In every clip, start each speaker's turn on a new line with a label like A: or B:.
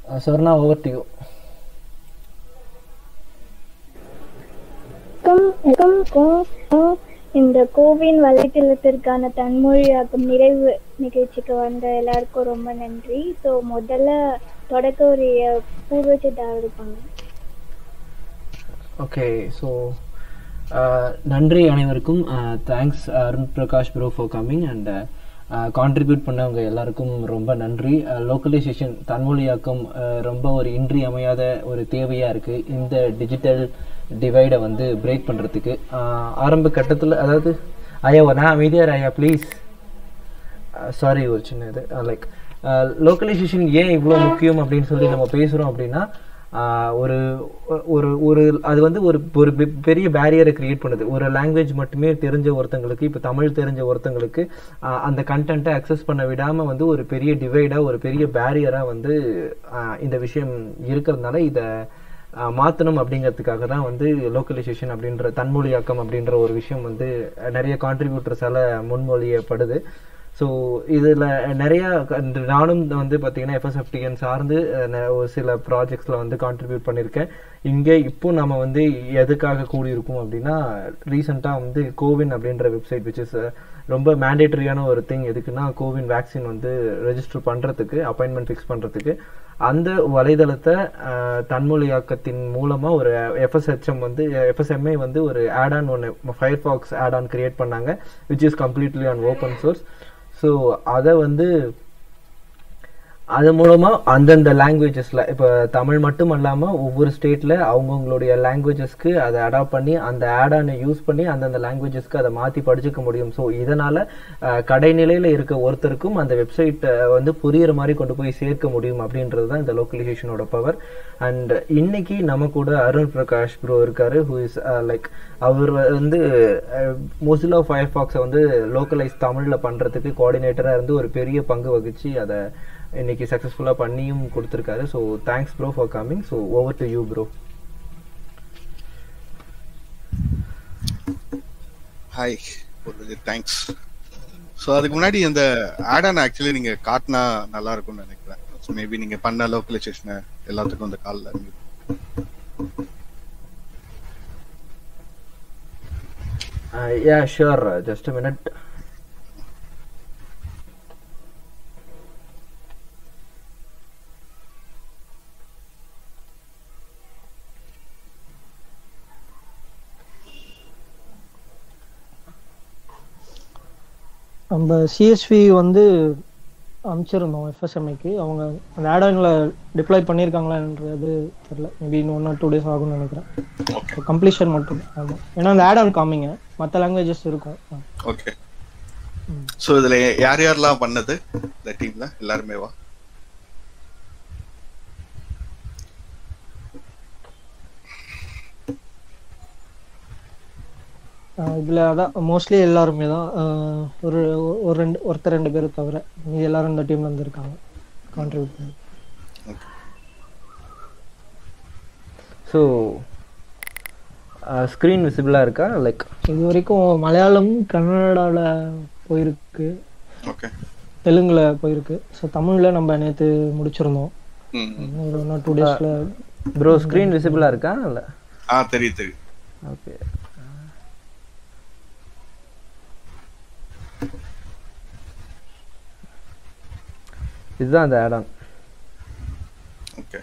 A: Swarna over to you
B: வணக்கம் வணக்கம். இந்த கோவின் வலைத்தளத்திற்கான தன்மொழியாக்கும் நிறைவு நிகழ்ச்சிக்கு வந்த எல்லாருக்கும் ரொம்ப நன்றி ஸோ முதல்ல தொடக்க ஒரு பூர்வச்சிட்டாக இருப்பாங்க
A: ஓகே ஸோ நன்றி அனைவருக்கும் thanks Arun Prakash bro for coming and contribute பண்ணவங்க எல்லாருக்கும் ரொம்ப நன்றி லோக்கலைசேஷன் தன்மொழியாக்கம் uh, ரொம்ப ஒரு இன்றியமையாத ஒரு தேவையாக இருக்குது இந்த டிஜிட்டல் டிவைடை வந்து பிரேக் பண்ணுறதுக்கு ஆரம்ப கட்டத்தில் அதாவது ஐயா நான் அமைதியார் ஐயா ப்ளீஸ் சாரி ஒரு சின்ன இது லைக் லோக்கலைசேஷன் ஏன் இவ்வளோ முக்கியம் அப்படின்னு சொல்லி நம்ம பேசுகிறோம் அப்படின்னா ஆஹ் ஒரு ஒரு ஒரு அது வந்து ஒரு ஒரு பெ- பெரிய பேரியரை கிரியேட் பண்ணுது ஒரு லாங்குவேஜ் மட்டுமே தெரிஞ்ச ஒருத்தங்களுக்கு இப்போ தமிழ் தெரிஞ்ச ஒருத்தங்களுக்கு ஆஹ் அந்த கண்டென்ட்டை அக்சஸ் பண்ண விடாம வந்து ஒரு பெரிய டிவைடாக ஒரு பெரிய பேரியராக வந்து ஆஹ் இந்த விஷயம் இருக்கிறதுனால இதை ஆஹ் மாத்தணும் அப்படிங்கிறதுக்காக தான் வந்து லோக்கலைசேஷன் அப்படின்ற தன்மொழியாக்கம் அப்படின்ற ஒரு விஷயம் வந்து நிறைய கான்ட்ரிபியூட்டர்ஸால முன்மொழியப்படுது ஸோ இதில் நிறைய க- இந்த நானும் வந்து பார்த்தீங்கன்னா எஃப்எஸ்எஃப்டிஎன் சார்ந்து அஹ், ந- ஒரு சில ப்ராஜெக்ட்ஸில் வந்து கான்ட்ரிபியூட் பண்ணியிருக்கேன் இங்கே இப்போ நம்ம வந்து எதுக்காக கூடியிருக்கோம் அப்படின்னா ரீசெண்டாக வந்து கோவின் அப்படின்ற வெப்சைட் விச் இஸ் ரொம்ப மேண்டேட்டரியான ஒரு திங் எதுக்குன்னா கோவின் வேக்சின் வந்து ரெஜிஸ்டர் பண்ணுறதுக்கு அப்பாயின்மெண்ட் ஃபிக்ஸ் பண்ணுறதுக்கு அந்த வலைதளத்தை அஹ், தன்மொழியாக்கத்தின் மூலமாக ஒரு எஃப்எஸ்ஹெச்எம் வந்து எஃப்எஸ்எம்ஐ வந்து ஒரு ஆட் ஆன் ஒன்று ஃபயர்ஃபாக்ஸ் ஆட் ஆன் கிரியேட் பண்ணாங்க which is completely on open source so அதை வந்து அது மூலமா அந்தந்த லாங்குவேஜஸ்ல இப்போ தமிழ் மட்டும் அல்லாம ஒவ்வொரு ஸ்டேட்ல அவங்கவுங்களுடைய லாங்குவேஜஸ்க்கு அதை அடாப்ட் பண்ணி அந்த ஆடானை யூஸ் பண்ணி அந்தந்த லாங்குவேஜஸ்க்கு அதை மாத்தி படிச்சுக்க முடியும் ஸோ இதனால அஹ், கடைநிலையில இருக்க ஒருத்தருக்கும் அந்த வெப்சைட் வந்து புரியுற மாதிரி கொண்டு போய் சேர்க்க முடியும் அப்படின்றது தான் இந்த லோக்கலைசேஷனோட பவர் அண்ட் இன்னைக்கு நம்ம கூட அருண் பிரகாஷ் ப்ரோ இருக்காரு ஹூ இஸ் லைக் அவர் வந்து மொசிலா ஃபயர்ஃபாக்ஸை வந்து லோக்கலைஸ் தமிழ்ல பண்றதுக்கு கோஆர்டினேட்டரா இருந்து ஒரு பெரிய பங்கு வகிச்சு அதை இன்னைக்கு சக்ஸஸ்ஃபுல்லாக பண்ணியும் கொடுத்துருக்காரு so thanks bro for coming so over to you bro
C: hi ஒரு தேங்க்ஸ் ஸோ அதுக்கு முன்னாடி இந்த ஆடான் ஆக்சுவலி நீங்க காட்டினா நல்லா இருக்கும்னு நினைக்கிறேன் ஸோ மேபி நீங்க பண்ண லோக்கலைசேஷனை எல்லாத்துக்கும் இந்த காலில் இருந்து
A: யா ஷுர் ஜஸ்ட் மினிட்
D: நம்ம சிஎஸ்வி வந்து அனுப்பிச்சிருந்தோம் எஃப்எஸ்எம்ஐக்கு அவங்க அந்த ஆடானில் டிப்ளாய் பண்ணியிருக்காங்களான்றது தெரில மேபி இன்னும் ஒன் ஆர் டூ டேஸ் ஆகும்னு நினைக்கிறேன் கம்ப்ளீஷன் மட்டும் ஆமாம் ஏன்னா அந்த ஆடான் காமிங்க மற்ற லாங்குவேஜஸ் இருக்கும்
C: ஓகே ஸோ இதுல யார் யாரெல்லாம் பண்ணது இந்த டீம்ல எல்லாருமே வா
D: இதில் அதான் மோஸ்ட்லி எல்லாருமே தான் ஆஹ் ஒரு ஒரு ரெண்டு ஒருத்தர் ரெண்டு பேர் தவிர மீதி எல்லாரும் இந்த டீம்ல இருந்து இருக்காங்க கான்ட்ரிபியூட் பண்ணி
A: ஸோ ஸ்க்ரீன் விசிபிளாக இருக்கா லைக்
D: இது வரைக்கும் மலையாளம் கன்னடாவில் போயிருக்கு
C: ஓகே
D: தெலுங்குல போயிருக்கு ஸோ தமிழ்ல நம்ம நேற்று முடிச்சிருந்தோம்
C: ம்
D: இன்னும் ஒரு ஒன் டூ டேஸ்ல
A: ப்ரோ ஸ்க்ரீன் விசிபிளாக இருக்கா இல்லை
C: ஆ தெரியும் தெரியும்
A: ஓகே இதுதான் அந்த add on
C: okay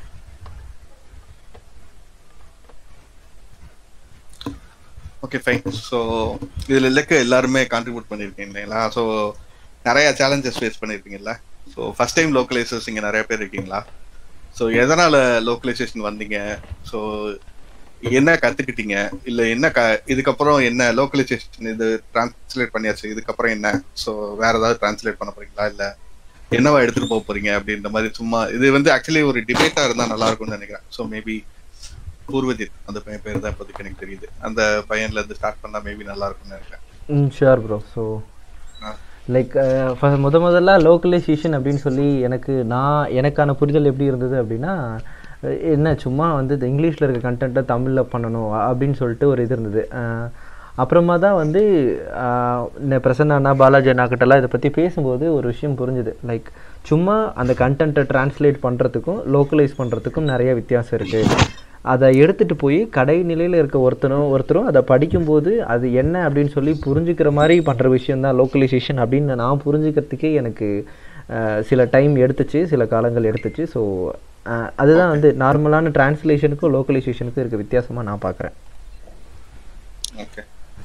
C: okay fine so இதில் இருக்க எல்லாருமே கான்ட்ரிபியூட் பண்ணியிருக்கீங்க இல்லைங்களா ஸோ நிறைய சேலஞ்சஸ் ஃபேஸ் பண்ணியிருக்கீங்கல்ல ஸோ ஃபர்ஸ்ட் டைம் லோக்கலைசர்ஸ் இங்கே நிறைய பேர் இருக்கீங்களா ஸோ எதனால் லோக்கலைசேஷன் வந்தீங்க ஸோ என்ன கற்றுக்கிட்டீங்க இல்லை என்ன க இதுக்கப்புறம் என்ன லோக்கலைசேஷன் இது டிரான்ஸ்லேட் பண்ணியாச்சு இதுக்கப்புறம் என்ன ஸோ வேற ஏதாவது டிரான்ஸ்லேட் பண்ண போறீங்களா இல்லை என்னவா எடுத்துட்டு போக போறீங்க அப்படின்ற மாதிரி சும்மா இது வந்து ஆக்சுவலி ஒரு டிபேட்டா இருந்தா நல்லா இருக்கும்னு நினைக்கிறேன் ஸோ மேபி பூர்வஜித் அந்த பையன் பேர் தான் இப்போதைக்கு எனக்கு தெரியுது அந்த பையன்ல இருந்து ஸ்டார்ட் பண்ணா மேபி நல்லா இருக்கும்னு நினைக்கிறேன்
A: ம் ஷுர் ப்ரோ ஸோ
C: ஆ.
A: லைக் முத முதல்ல லோக்கலைசேஷன் அப்படின்னு சொல்லி எனக்கு நான் எனக்கான புரிதல் எப்படி இருந்தது அப்படின்னா அஹ், என்ன சும்மா வந்து இந்த இங்கிலீஷில் இருக்க கண்டென்ட்டை தமிழில் பண்ணணும் அ- அப்படின்னு சொல்லிட்டு ஒரு இது இருந்தது அஹ், அப்புறமா தான் வந்து ஆஹ், இந்த பிரசன்னா அண்ணா பாலாஜி அண்ணா கிட்டலாம் இதை பற்றி பேசும்போது ஒரு விஷயம் புரிஞ்சுது லைக் சும்மா அந்த கண்டென்ட்டை டிரான்ஸ்லேட் பண்ணுறதுக்கும் லோக்கலைஸ் பண்ணுறதுக்கும் நிறைய வித்தியாசம் இருக்குது அதை எடுத்துகிட்டு போய் கடை நிலையில் இருக்க ஒருத்தரும் ஒருத்தரும் அதை படிக்கும்போது அது என்ன அப்படின்னு சொல்லி புரிஞ்சுக்கிற மாதிரி பண்ணுற விஷயம் தான் லோக்கலைசேஷன் அப்படின்னு நான் புரிஞ்சுக்கிறதுக்கே எனக்கு ஆஹ், சில டைம் எடுத்துச்சு சில காலங்கள் எடுத்துச்சு ஸோ அதுதான் வந்து நார்மலான டிரான்ஸ்லேஷனுக்கும் லோக்கலைசேஷனுக்கும் இருக்க வித்தியாசமாக நான் பார்க்குறேன்
C: Okay.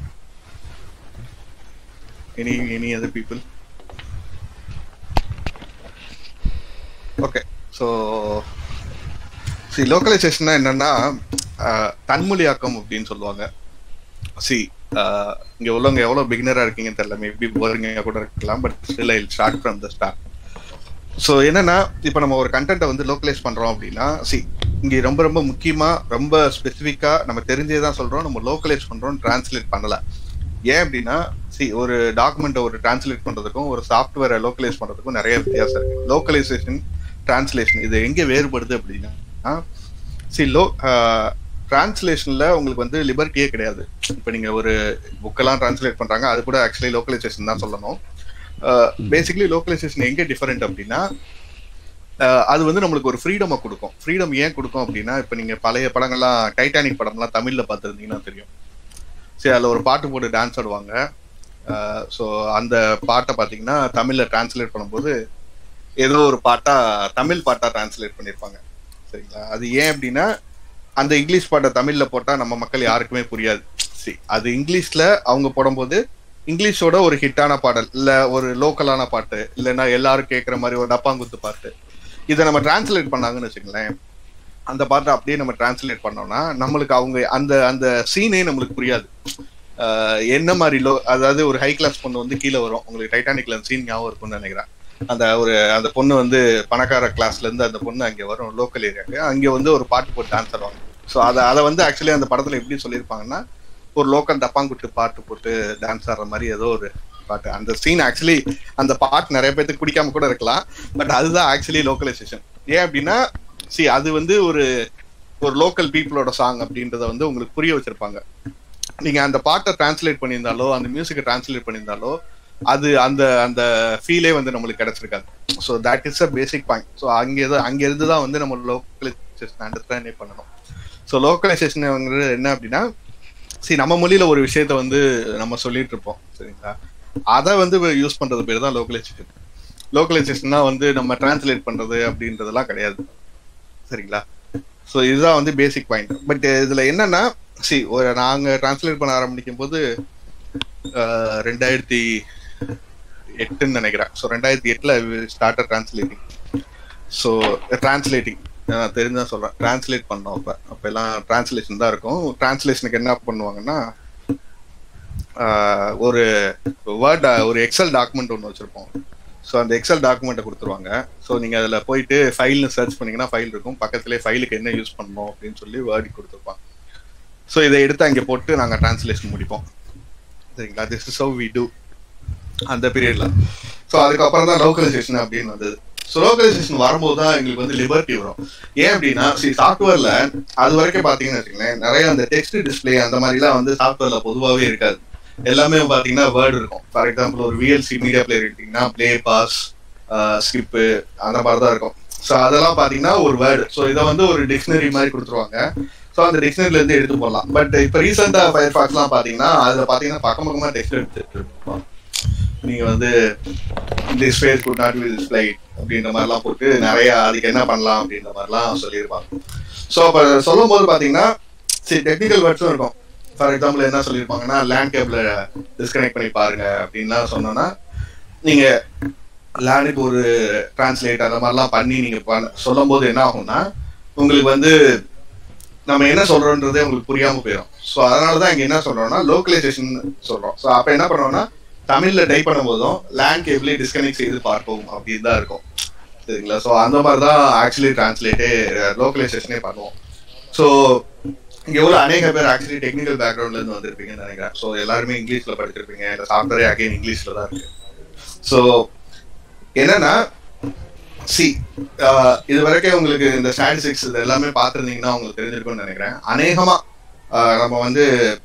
C: Any any other people? Okay. So see localization என்னன்னா ஆஹ், தன்மொழியாக்கம் அப்படின்னு சொல்லுவாங்க சி இங்க உள்ளவங்க எவ்வளவு பிகினரா இருக்கீங்கன்னு தெரியல மேபி போரிங்க கூட இருக்கலாம் but still I start from the start so என்னன்னா இப்போ நம்ம ஒரு கண்டென்ட்டை வந்து லோக்கலைஸ் பண்றோம் அப்படின்னா சி இங்க ரொம்ப ரொம்ப முக்கியமா ரொம்ப ஸ்பெசிஃபிக்கா நம்ம தெரிஞ்சே தான் சொல்றோம் நம்ம லோக்கலைஸ் பண்றோம் டிரான்ஸ்லேட் பண்ணல ஏன் அப்படின்னா சி ஒரு டாக்குமெண்ட்டை ஒரு டிரான்ஸ்லேட் பண்றதுக்கும் ஒரு சாஃப்ட்வேரை லோக்கலைஸ் பண்றதுக்கும் நிறைய வித்தியாசம் இருக்கு லோக்கலைசேஷன் டிரான்ஸ்லேஷன் இது எங்க வேறுபடுது அப்படின்னா சி லோ டிரான்ஸ்லேஷன்ல உங்களுக்கு வந்து லிபர்ட்டியே கிடையாது இப்போ நீங்க ஒரு புக்கெல்லாம் டிரான்ஸ்லேட் பண்றாங்க அது கூட ஆக்சுவலி லோக்கலைசேஷன் தான் சொல்லணும் பேசிக்கலி லோக்கலைசேஷன் எங்க டிஃபரெண்ட் அப்படின்னா அஹ், அது வந்து நம்மளுக்கு ஒரு ஃப்ரீடமை கொடுக்கும் ஃப்ரீடம் ஏன் கொடுக்கும் அப்படின்னா இப்போ நீங்க பழைய படங்கள்லாம் டைட்டானிக் படம்லாம் தமிழ்ல பார்த்துருந்தீங்கன்னா தெரியும் சரி அதில் ஒரு பாட்டு போட்டு டான்ஸ் ஆடுவாங்க ஸோ அந்த பாட்டை பார்த்தீங்கன்னா தமிழ்ல டிரான்ஸ்லேட் பண்ணும்போது ஏதோ ஒரு பாட்டா தமிழ் பாட்டா டிரான்ஸ்லேட் பண்ணியிருப்பாங்க சரிங்களா அது ஏன் அப்படின்னா அந்த இங்கிலீஷ் பாட்டை தமிழ்ல போட்டா நம்ம மக்கள் யாருக்குமே புரியாது சரி அது இங்கிலீஷ்ல அவங்க போடும்போது இங்கிலீஷோட ஒரு ஹிட்டான பாடல் இல்ல ஒரு லோக்கலான பாட்டு இல்லைன்னா எல்லாரும் கேட்குற மாதிரி ஒரு டப்பாங்குத்து பாட்டு இதை நம்ம டிரான்ஸ்லேட் பண்ணாங்கன்னு வச்சுங்களேன் அந்த பாட்டை அப்படியே நம்ம டிரான்ஸ்லேட் பண்ணோம்னா நம்மளுக்கு அவங்க அந்த அந்த சீனே நம்மளுக்கு புரியாது ஆஹ் என்ன மாதிரி லோ அதாவது ஒரு ஹை கிளாஸ் பொண்ணு வந்து கீழே வரும் உங்களுக்கு டைட்டானிக்ல அந்த சீன் ஞாபகம் இருக்கும்னு நினைக்கிறேன் அந்த ஒரு அந்த பொண்ணு வந்து பணக்கார கிளாஸ்ல இருந்து அந்த பொண்ணு அங்கே வரும் லோக்கல் ஏரியாக்கு அங்கே வந்து ஒரு பாட்டு போட்டு டான்ஸ் ஆடுவாங்க ஸோ அதை அதை வந்து ஆக்சுவலி அந்த படத்துல எப்படி சொல்லியிருப்பாங்கன்னா ஒரு லோக்கல் டப்பாங்குட்டு பாட்டு போட்டு டான்ஸ் ஆடுற மாதிரி ஏதோ ஒரு பாட்டு அந்த சீன் ஆக்சுவலி அந்த பாட்டு நிறைய பேருக்கு பிடிக்காம கூட இருக்கலாம் பட் அதுதான் ஆக்சுவலி லோக்கலைசேஷன் ஏன் அப்படின்னா சி அது வந்து ஒரு ஒரு லோக்கல் பீப்புளோட சாங் அப்படின்றத வந்து உங்களுக்கு புரிய வச்சிருப்பாங்க நீங்க அந்த பாட்டை டிரான்ஸ்லேட் பண்ணியிருந்தாலோ அந்த மியூசிக்கை டிரான்ஸ்லேட் பண்ணியிருந்தாலோ அது அந்த அந்த ஃபீலே வந்து நம்மளுக்கு கிடைச்சிருக்காது so that is a basic point so அங்கே தான் அங்கே இருந்து தான் வந்து நம்ம லோக்கலைசேஷன் அண்டர்ஸ்டாண்டே பண்ணணும் ஸோ லோக்கலைசேஷன் என்ன அப்படின்னா சரி நம்ம மொழியில ஒரு விஷயத்த வந்து நம்ம சொல்லிட்டு இருப்போம் சரிங்களா அதை வந்து யூஸ் பண்றது பேர் தான் லோக்கலைசேஷன் லோக்கலைசேஷன்னா வந்து நம்ம டிரான்ஸ்லேட் பண்றது அப்படின்றதெல்லாம் கிடையாது சரிங்களா ஸோ இதுதான் வந்து பேசிக் பாயிண்ட் பட் இதுல என்னன்னா சி ஒரு நாங்க டிரான்ஸ்லேட் பண்ண ஆரம்பிக்கும் போது ஆஹ், ரெண்டாயிரத்தி எட்டுன்னு நினைக்கிறேன் ஸோ ரெண்டாயிரத்தி எட்டுல ஸ்டார்டர் டிரான்ஸ்லேட்டிங் ஸோ டிரான்ஸ்லேட்டிங் நான் தெரிஞ்சா சொல்றேன் டிரான்ஸ்லேட் பண்ணோம் அப்ப அப்ப எல்லாம் டிரான்ஸ்லேஷன் தான் இருக்கும் டிரான்ஸ்லேஷனுக்கு என்ன பண்ணுவாங்கன்னா ஆஹ், ஒரு வேர்ட் ஒரு எக்ஸல் டாக்குமெண்ட் ஒன்று வச்சிருப்போம் ஸோ அந்த எக்ஸல் டாக்குமெண்ட்டை கொடுத்துருவாங்க ஸோ நீங்கள் அதில் போயிட்டு ஃபைல்னு சர்ச் பண்ணீங்கன்னா ஃபைல் இருக்கும் பக்கத்துலேயே ஃபைலுக்கு என்ன யூஸ் பண்ணணும் அப்படின்னு சொல்லி வேர்டி கொடுத்துருப்பாங்க ஸோ இதை எடுத்து அங்கே போட்டு நாங்கள் டிரான்ஸ்லேஷன் முடிப்போம் சரிங்களா this is how we do அந்த பீரியட்ல ஸோ அதுக்கப்புறம் தான் லோக்கலைசேஷன் அப்படின்னு வந்தது ஸோ லோக்கலைசேஷன் வரும்போது தான் எங்களுக்கு வந்து லிபர்ட்டி வரும் ஏன் அப்படின்னா சி சாஃப்ட்வேர்ல அது வரைக்கும் பார்த்தீங்கன்னு வச்சுக்கோங்களேன் நிறைய அந்த டெக்ஸ்ட் டிஸ்பிளே அந்த மாதிரிலாம் வந்து சாஃப்ட்வேர்ல பொதுவாகவே இருக்காது எல்லாமே பார்த்தீங்கன்னா வேர்டு இருக்கும் ஃபார் எக்ஸாம்பிள் ஒரு விஎல்சி மீடியா பிளேயர் எடுத்தீங்கன்னா ப்ளே பாஸ் ஸ்கிப்பு அந்த மாதிரி தான் இருக்கும் ஸோ அதெல்லாம் பார்த்தீங்கன்னா ஒரு வேர்டு ஸோ இதை வந்து ஒரு டிக்ஷனரி மாதிரி கொடுத்துருவாங்க ஸோ அந்த டிக்ஷனரில இருந்து எடுத்து போடலாம் பட் இப்போ ரீசெண்டா ஃபயர் ஃபாக்ஸ்லாம் பார்த்தீங்கன்னா அதில் பார்த்தீங்கன்னா பக்கம் பக்கமா டெக்ஸ்ட் எடுத்துட்டு இருப்போம் நீங்க வந்து this face could not be displayed அப்படின்ற மாதிரிலாம் போட்டு நிறைய அதுக்கு என்ன பண்ணலாம் அப்படின்ற மாதிரிலாம் சொல்லியிருப்பாங்க ஸோ அப்போ சொல்லும் போது பார்த்தீங்கன்னா சரி டெக்னிக்கல் வேர்ட்ஸும் இருக்கும் ஃபார் எக்ஸாம்பிள் என்ன சொல்லியிருப்பாங்கன்னா லேண்ட் கேபிள டிஸ்கனெக்ட் பண்ணி பாருங்க அப்படின்லாம் சொன்னோன்னா நீங்க லேண்டுக்கு ஒரு டிரான்ஸ்லேட் அந்த மாதிரிலாம் பண்ணி நீங்க பண்ண சொல்லும் போது என்ன ஆகும்னா உங்களுக்கு வந்து நம்ம என்ன சொல்றோன்றதே உங்களுக்கு புரியாம போயிடும் ஸோ அதனால தான் இங்க என்ன சொல்றோம்னா லோக்கலைசேஷன் சொல்றோம் ஸோ அப்ப என்ன பண்றோம்னா தமிழ்ல டைப் பண்ணும்போதும் லேண்ட் கேபிளை டிஸ்கனெக்ட் செய்து பார்ப்போம் அப்படின்னு தான் இருக்கும் சரிங்களா ஸோ அந்த மாதிரி தான் ஆக்சுவலி டிரான்ஸ்லேட்டே லோக்கலைசேஷனே பண்ணுவோம் ஸோ இங்க உள்ள அநேக பேர் ஆக்சுவலி டெக்னிக்கல் பேக்ரவுண்ட்ல இருந்து வந்திருப்பீங்கன்னு நினைக்கிறேன் ஸோ எல்லாருமே இங்கிலீஷ்ல படிச்சிருப்பீங்க இந்த சாஃப்ட்வேர் அகைன் இங்கிலீஷ்ல தான் இருக்கு ஸோ என்னன்னா சி இது வரைக்கும் உங்களுக்கு இந்த ஸ்டாட்டிஸ்டிக்ஸ் இது எல்லாமே பார்த்துருந்தீங்கன்னா உங்களுக்கு தெரிஞ்சிருக்கும்னு நினைக்கிறேன் அநேகமா ஆஹ் நம்ம வந்து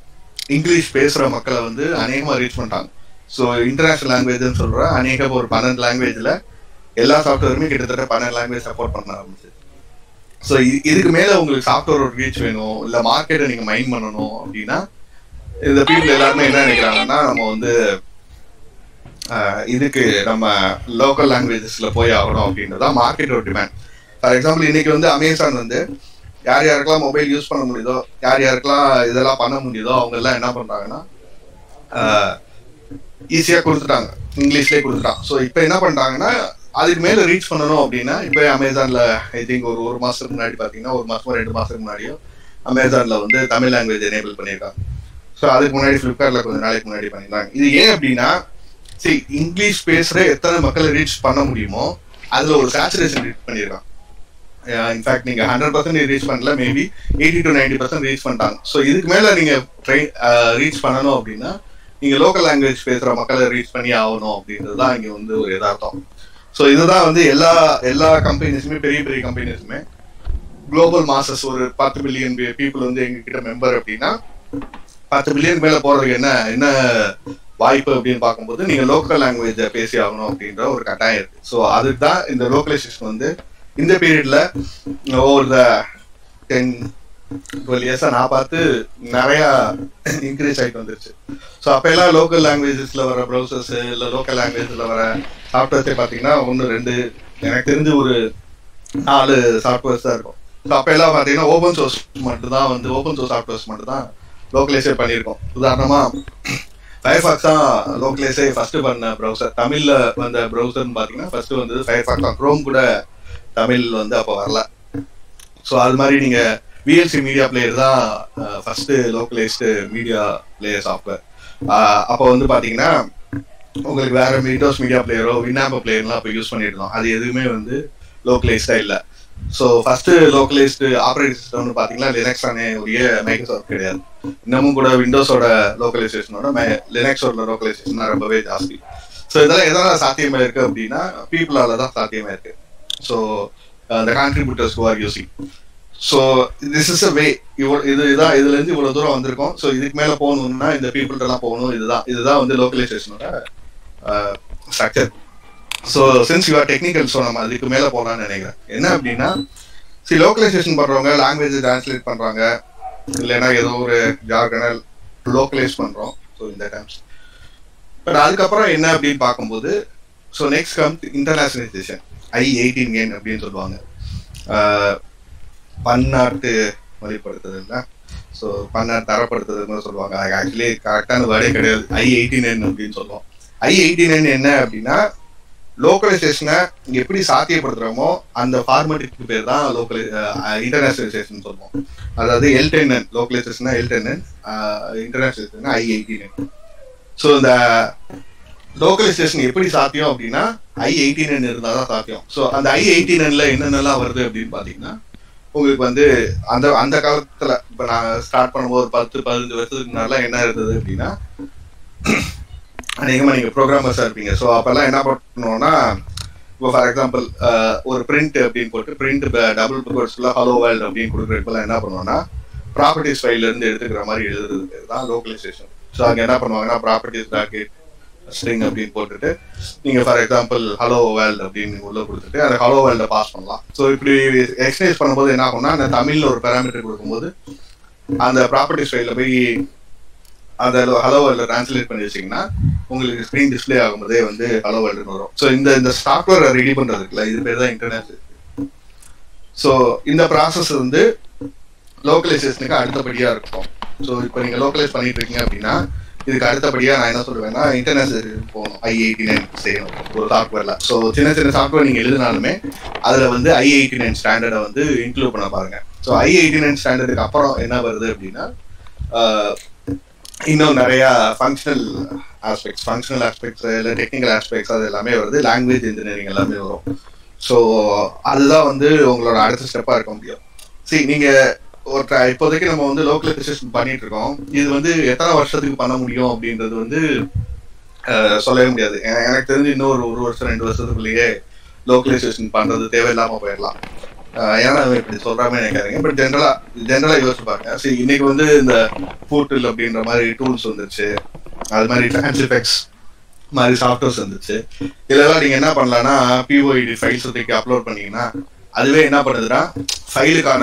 C: இங்கிலீஷ் பேசுற மக்களை வந்து அநேகமா ரீச் பண்ணிட்டாங்க ஸோ இன்டர்நேஷனல் லாங்குவேஜ்னு சொல்ற அநேக ஒரு பன்னெண்டு லாங்குவேஜ்ல எல்லா சாஃப்ட்வேருமே கிட்டத்தட்ட பன்னெண்டு லாங்குவேஜ் சப்போர்ட் பண்ண ஆரம்பிச்சு ஸோ இதுக்கு மேல உங்களுக்கு சாஃப்ட்வேர் ரீச் வேணும் இல்ல மார்க்கெட்டை நீங்க மைண்ட் பண்ணணும் அப்படின்னா இந்த பீப்புள் எல்லாருமே என்ன நினைக்கிறாங்கன்னா நம்ம வந்து ஆஹ், இதுக்கு நம்ம லோக்கல் லாங்குவேஜஸ்ல போய் ஆகணும் அப்படின்றதா மார்க்கெட்டோட டிமாண்ட் ஃபார் எக்ஸாம்பிள் இன்னைக்கு வந்து அமேசான் வந்து யார் யாருக்கெல்லாம் மொபைல் யூஸ் பண்ண முடியுதோ யார் யாருக்கெல்லாம் இதெல்லாம் பண்ண முடியுதோ அவங்க எல்லாம் என்ன பண்றாங்கன்னா ஈஸியா கொடுத்துட்டாங்க இங்கிலீஷ்லயே கொடுத்துட்டான் ஸோ இப்போ என்ன பண்றாங்கன்னா அதுக்கு மேல ரீச் பண்ணணும் அப்படின்னா இப்போ அமேசான்ல ஐ திங்க் ஒரு ஒரு மாசத்துக்கு முன்னாடி பாத்தீங்கன்னா ஒரு மாசமோ ரெண்டு மாசத்துக்கு முன்னாடியோ அமேசான்ல வந்து தமிழ் லாங்குவேஜ் எனேபிள் பண்ணியிருக்காங்க ஸோ அதுக்கு முன்னாடி ஃபிளிப்கார்ட்ல கொஞ்ச நாளைக்கு முன்னாடி பண்ணியிருந்தாங்க இது ஏன் அப்படின்னா சரி இங்கிலீஷ் பேசுற எத்தனை மக்களை ரீச் பண்ண முடியுமோ அதுல ஒரு சேச்சுரேஷன் ரீச் பண்ணியிருக்கான் இன்ஃபேக்ட் நீங்க ஹண்ட்ரட் பர்சன்ட் ரீச் பண்ணல maybe eighty to ninety percent reach பண்ணிட்டாங்க ஸோ இதுக்கு மேல நீங்க ட்ரெயின் ரீச் பண்ணணும் அப்படின்னா நீங்க லோக்கல் லாங்குவேஜ் பேசுற மக்களை ரீச் பண்ணி ஆகணும் அப்படின்றது தான் இங்க வந்து ஒரு யதார்த்தம் ஸோ இதுதான் வந்து எல்லா எல்லா கம்பெனிஸுமே பெரிய பெரிய கம்பெனிஸுமே குளோபல் மாசஸ் ஒரு பத்து பில்லியன் பீப்புள் வந்து எங்க கிட்ட மெம்பர் அப்படின்னா பத்து பில்லியன் மேல போறதுக்கு என்ன என்ன வாய்ப்பு அப்படின்னு பார்க்கும்போது நீங்க லோக்கல் லாங்குவேஜ பேசி ஆகணும் அப்படின்ற ஒரு கட்டாயம் இருக்கு ஸோ அதுக்கு தான் இந்த லோக்கலைசேஷன் வந்து இந்த பீரியட்ல ஓவர் த டென் டுவெல் இயர்ஸா நான் பார்த்து நிறைய இன்க்ரீஸ் ஆயிட்டு வந்துருச்சு ஸோ அப்ப எல்லாம் லோக்கல் லாங்குவேஜஸ்ல வர ப்ரௌசர்ஸ் இல்ல லோக்கல் லாங்குவேஜ்ல வர சாஃப்ட்வேர்ஸே பாத்தீங்கன்னா ஒன்னு ரெண்டு எனக்கு தெரிஞ்சு ஒரு நாலு சாஃப்ட்வேர்ஸ் தான் இருக்கும் ஸோ அப்ப எல்லாம் பாத்தீங்கன்னா ஓபன் சோர்ஸ் மட்டும் தான் வந்து ஓபன் சோர்ஸ் சாஃப்ட்வேர்ஸ் மட்டும் தான் லோக்கலைஸே பண்ணியிருக்கோம் உதாரணமா ஃபயர்ஃபாக்ஸ் தான் லோக்கலைஸே ஃபர்ஸ்ட் பண்ண ப்ரௌசர் தமிழ்ல வந்த ப்ரௌசர்னு பாத்தீங்கன்னா ஃபர்ஸ்ட் வந்து ஃபயர்ஃபாக்ஸ் தான் க்ரோம் கூட தமிழ் வந்து அப்போ வரல ஸோ அது மாதிரி நீங்க விஎல்சி மீடியா பிளேயர் தான் first localised media player software அப்போ வந்து பாத்தீங்கன்னா உங்களுக்கு வேற விண்டோஸ் மீடியா பிளேயரோ வின்னாம்ப பிளேயர்லாம் அப்போ யூஸ் பண்ணிட்டு இருந்தோம் அது எதுவுமே வந்து லோக்கலைஸ்டா இல்லை ஸோ ஃபர்ஸ்ட் லோக்கலைஸ்டு ஆப்ரேட்டிங் சிஸ்டம்னு பார்த்தீங்கன்னா லினக்ஸ் தானே உரிய மைக்ரோசாஃப்ட் கிடையாது இன்னமும் கூட விண்டோஸோட லோக்கலைசேஷனோட லினக்ஸோட லோக்கலைசேஷன் ரொம்பவே ஜாஸ்தி ஸோ இதெல்லாம் எதனால சாத்தியமா இருக்கு அப்படின்னா பீப்புளால தான் சாத்தியமா இருக்கு so the contributors who are using so this is a way இவ்வளோ இது இதான் இதுல இருந்து இவ்வளவு தூரம் வந்திருக்கோம் ஸோ இதுக்கு மேல போகணும்னா இந்த பீப்புள்கிட்ட எல்லாம் போகணும் இதுதான் இதுதான் வந்து லோக்கலைசேஷனோட structure so since you are technical so நம்ம அதுக்கு மேல போகலாம்னு நினைக்கிறேன் என்ன அப்படின்னா சி லோக்கலைசேஷன் பண்றவங்க லாங்குவேஜ் டிரான்ஸ்லேட் பண்றாங்க இல்லைன்னா ஏதோ ஒரு ஜார்கனல் லோக்கலைஸ் பண்றோம் ஸோ இந்த டைம்ஸ் பட் அதுக்கப்புறம் என்ன அப்படின்னு பார்க்கும்போது so next come internationalisation I eighteen can அப்படின்னு சொல்லுவாங்க ஆஹ் பன்னாட்டு வழிபடுத்துதல்ல ஸோ பன்னாட்டு தரப்படுத்துதல்னு சொல்லுவாங்க அது ஆக்சுவலி கரெக்டான வேர்டே கிடையாது ஐ எயிட்டி நைன் அப்படின்னு சொல்லுவோம் ஐ எயிட்டி நைன் என்ன அப்படின்னா லோக்கலைசேஷனை எப்படி சாத்தியப்படுத்துறோமோ அந்த ஃபார்மேட்டுக்கு பேர் தான் லோக்கல் இன்டர்நேஷனலைசேஷன் சொல்லுவோம் அதாவது L ten N localisation L ten N internationalisation I eighty nine so இந்த லோக்கலைசேஷன் எப்படி சாத்தியம் அப்படின்னா ஐ எயிட்டி நைன் இருந்தால் தான் சாத்தியம் ஸோ அந்த ஐ எயிட்டி நைன்ல என்னென்னலாம் வருது அப்படின்னு பார்த்தீங்கன்னா உங்களுக்கு வந்து அந்த அந்த காலத்துல இப்ப நான் ஸ்டார்ட் பண்ணும்போது ஒரு பத்து பதினஞ்சு வருஷத்துக்கு முன்னால என்ன இருந்தது அப்படின்னா அநேகமா நீங்க ப்ரோக்ராமர்ஸா இருப்பீங்க ஸோ அப்பெல்லாம் என்ன பண்ணுவோம்னா இப்போ ஃபார் எக்ஸாம்பிள் ஒரு பிரிண்ட் அப்படின்னு போட்டு பிரிண்ட் டபுள் கோர்ஸ்ல ஹலோ வேர்ல்ட் அப்படின்னு கொடுக்குறதுக்குலாம் என்ன பண்ணுவோம்னா ப்ராப்பர்ட்டிஸ் ஃபைல்ல இருந்து எடுத்துக்கிற மாதிரி எழுதுறது தான் லோக்கலைசேஷன் ஸோ அங்க என்ன பண்ணுவாங்கன்னா ப்ராப்பர்ட்டிஸ் ப்ராக்கெட் ஸ்ட்ரிங் அப்படின்னு போட்டுட்டு நீங்க ஃபார் எக்ஸாம்பிள் ஹலோ வேர்ல்ட் அப்படின்னு உள்ள கொடுத்துட்டு அந்த ஹலோ வேர்ல்ட பாஸ் பண்ணலாம் ஸோ இப்படி எக்ஸ்பிளைஸ் பண்ணும்போது என்ன ஆகும்னா அந்த தமிழ்ல ஒரு பேராமீட்டர் கொடுக்கும்போது அந்த ப்ராப்பர்ட்டிஸ் ஃபைல்ல போய் அந்த ஹலோ வேர்ல்ட டிரான்ஸ்லேட் பண்ணி வச்சீங்கன்னா உங்களுக்கு ஸ்க்ரீன் டிஸ்பிளே ஆகும்போதே வந்து ஹலோ வேர்ல்டுன்னு வரும் ஸோ இந்த இந்த சாஃப்ட்வேரை ரெடி பண்றதுக்குல இது பேர் தான் இன்டர்நெட் ஸோ இந்த ப்ராசஸ் வந்து லோக்கலைசேஷனுக்கு அடுத்தபடியா இருக்கும் ஸோ இப்போ நீங்க லோக்கலைஸ் பண்ணிட்டு இருக்கீங்க அப்படின்னா இதுக்கு அடுத்தபடியா நான் என்ன சொல்லுவேன்னா இன்டர்நேஷனல் போகணும் ஐ எயிட்டி நைன் செய்யணும் ஒரு சாஃப்ட்வேர்ல ஸோ சின்ன சின்ன சாஃப்ட்வேர் நீங்க எழுதினாலுமே அதுல வந்து ஐ எயிட்டி நைன் ஸ்டாண்டர்டை வந்து இன்க்ளூட் பண்ண பாருங்க ஸோ ஐ எயிட்டி நைன் ஸ்டாண்டர்டுக்கு அப்புறம் என்ன வருது அப்படின்னா இன்னும் நிறைய ஃபங்க்ஷனல் ஆஸ்பெக்ட்ஸ் ஃபங்க்ஷனல் ஆஸ்பெக்ட்ஸ் இல்லை டெக்னிக்கல் ஆஸ்பெக்ட்ஸ் அது எல்லாமே வருது லாங்குவேஜ் இன்ஜினியரிங் எல்லாமே வரும் ஸோ அதுதான் வந்து உங்களோட அடுத்த ஸ்டெப்பாக இருக்க முடியும் சரி நீங்க ஒரு இப்போதைக்கு நம்ம வந்து லோக்கலைசேஷன் பண்ணிட்டு இருக்கோம் இது வந்து எத்தனை வருஷத்துக்கு பண்ண முடியும் அப்படின்றது வந்து சொல்லவே முடியாது எனக்கு தெரிஞ்சு இன்னும் ஒரு ஒரு வருஷம் ரெண்டு வருஷத்துக்குள்ளேயே லோக்கலைசேஷன் பண்றது தேவையில்லாம போயிடலாம் ஆஹ் ஏன்னா அவன் இப்படி சொல்றாம நினைக்காதீங்க பட் ஜென்ரலா ஜென்ரலா யோசிச்சு பாருங்க சரி இன்னைக்கு வந்து இந்த போர்ட்டல் அப்படின்ற மாதிரி டூல்ஸ் வந்துருச்சு அது மாதிரி டிரான்ஸ்ஃபெக்ஸ் மாதிரி சாஃப்ட்வேர்ஸ் வந்துச்சு இதெல்லாம் நீங்க என்ன பண்ணலாம்னா பிஓஇடி ஃபைல்ஸ் தூக்கி அப்லோட் பண்ணீங்கன்னா அதுவே என்ன பண்ணுதுன்னா ஃபைலுக்கான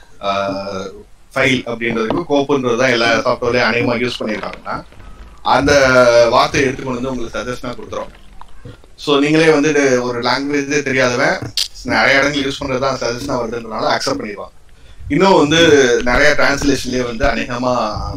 C: ஃபைல் அப்படின்றதுக்கு கோப்புன்றது தான் எல்லா சாஃப்ட்வேர்லயும் அநேகமாக யூஸ் பண்ணியிருக்காங்கன்னா அந்த வார்த்தையை எடுத்துக்கொண்டு வந்து உங்களுக்கு சஜஷனாக கொடுத்துரும் ஸோ நீங்களே வந்து இது ஒரு லாங்குவேஜே தெரியாதவன் நிறைய இடங்கள் யூஸ் பண்றது தான் சஜஷனாக வருதுன்றனால அக்செப்ட் பண்ணிடுவாங்க இன்னும் வந்து நிறைய டிரான்ஸ்லேஷன்லேயே வந்து அநேகமாக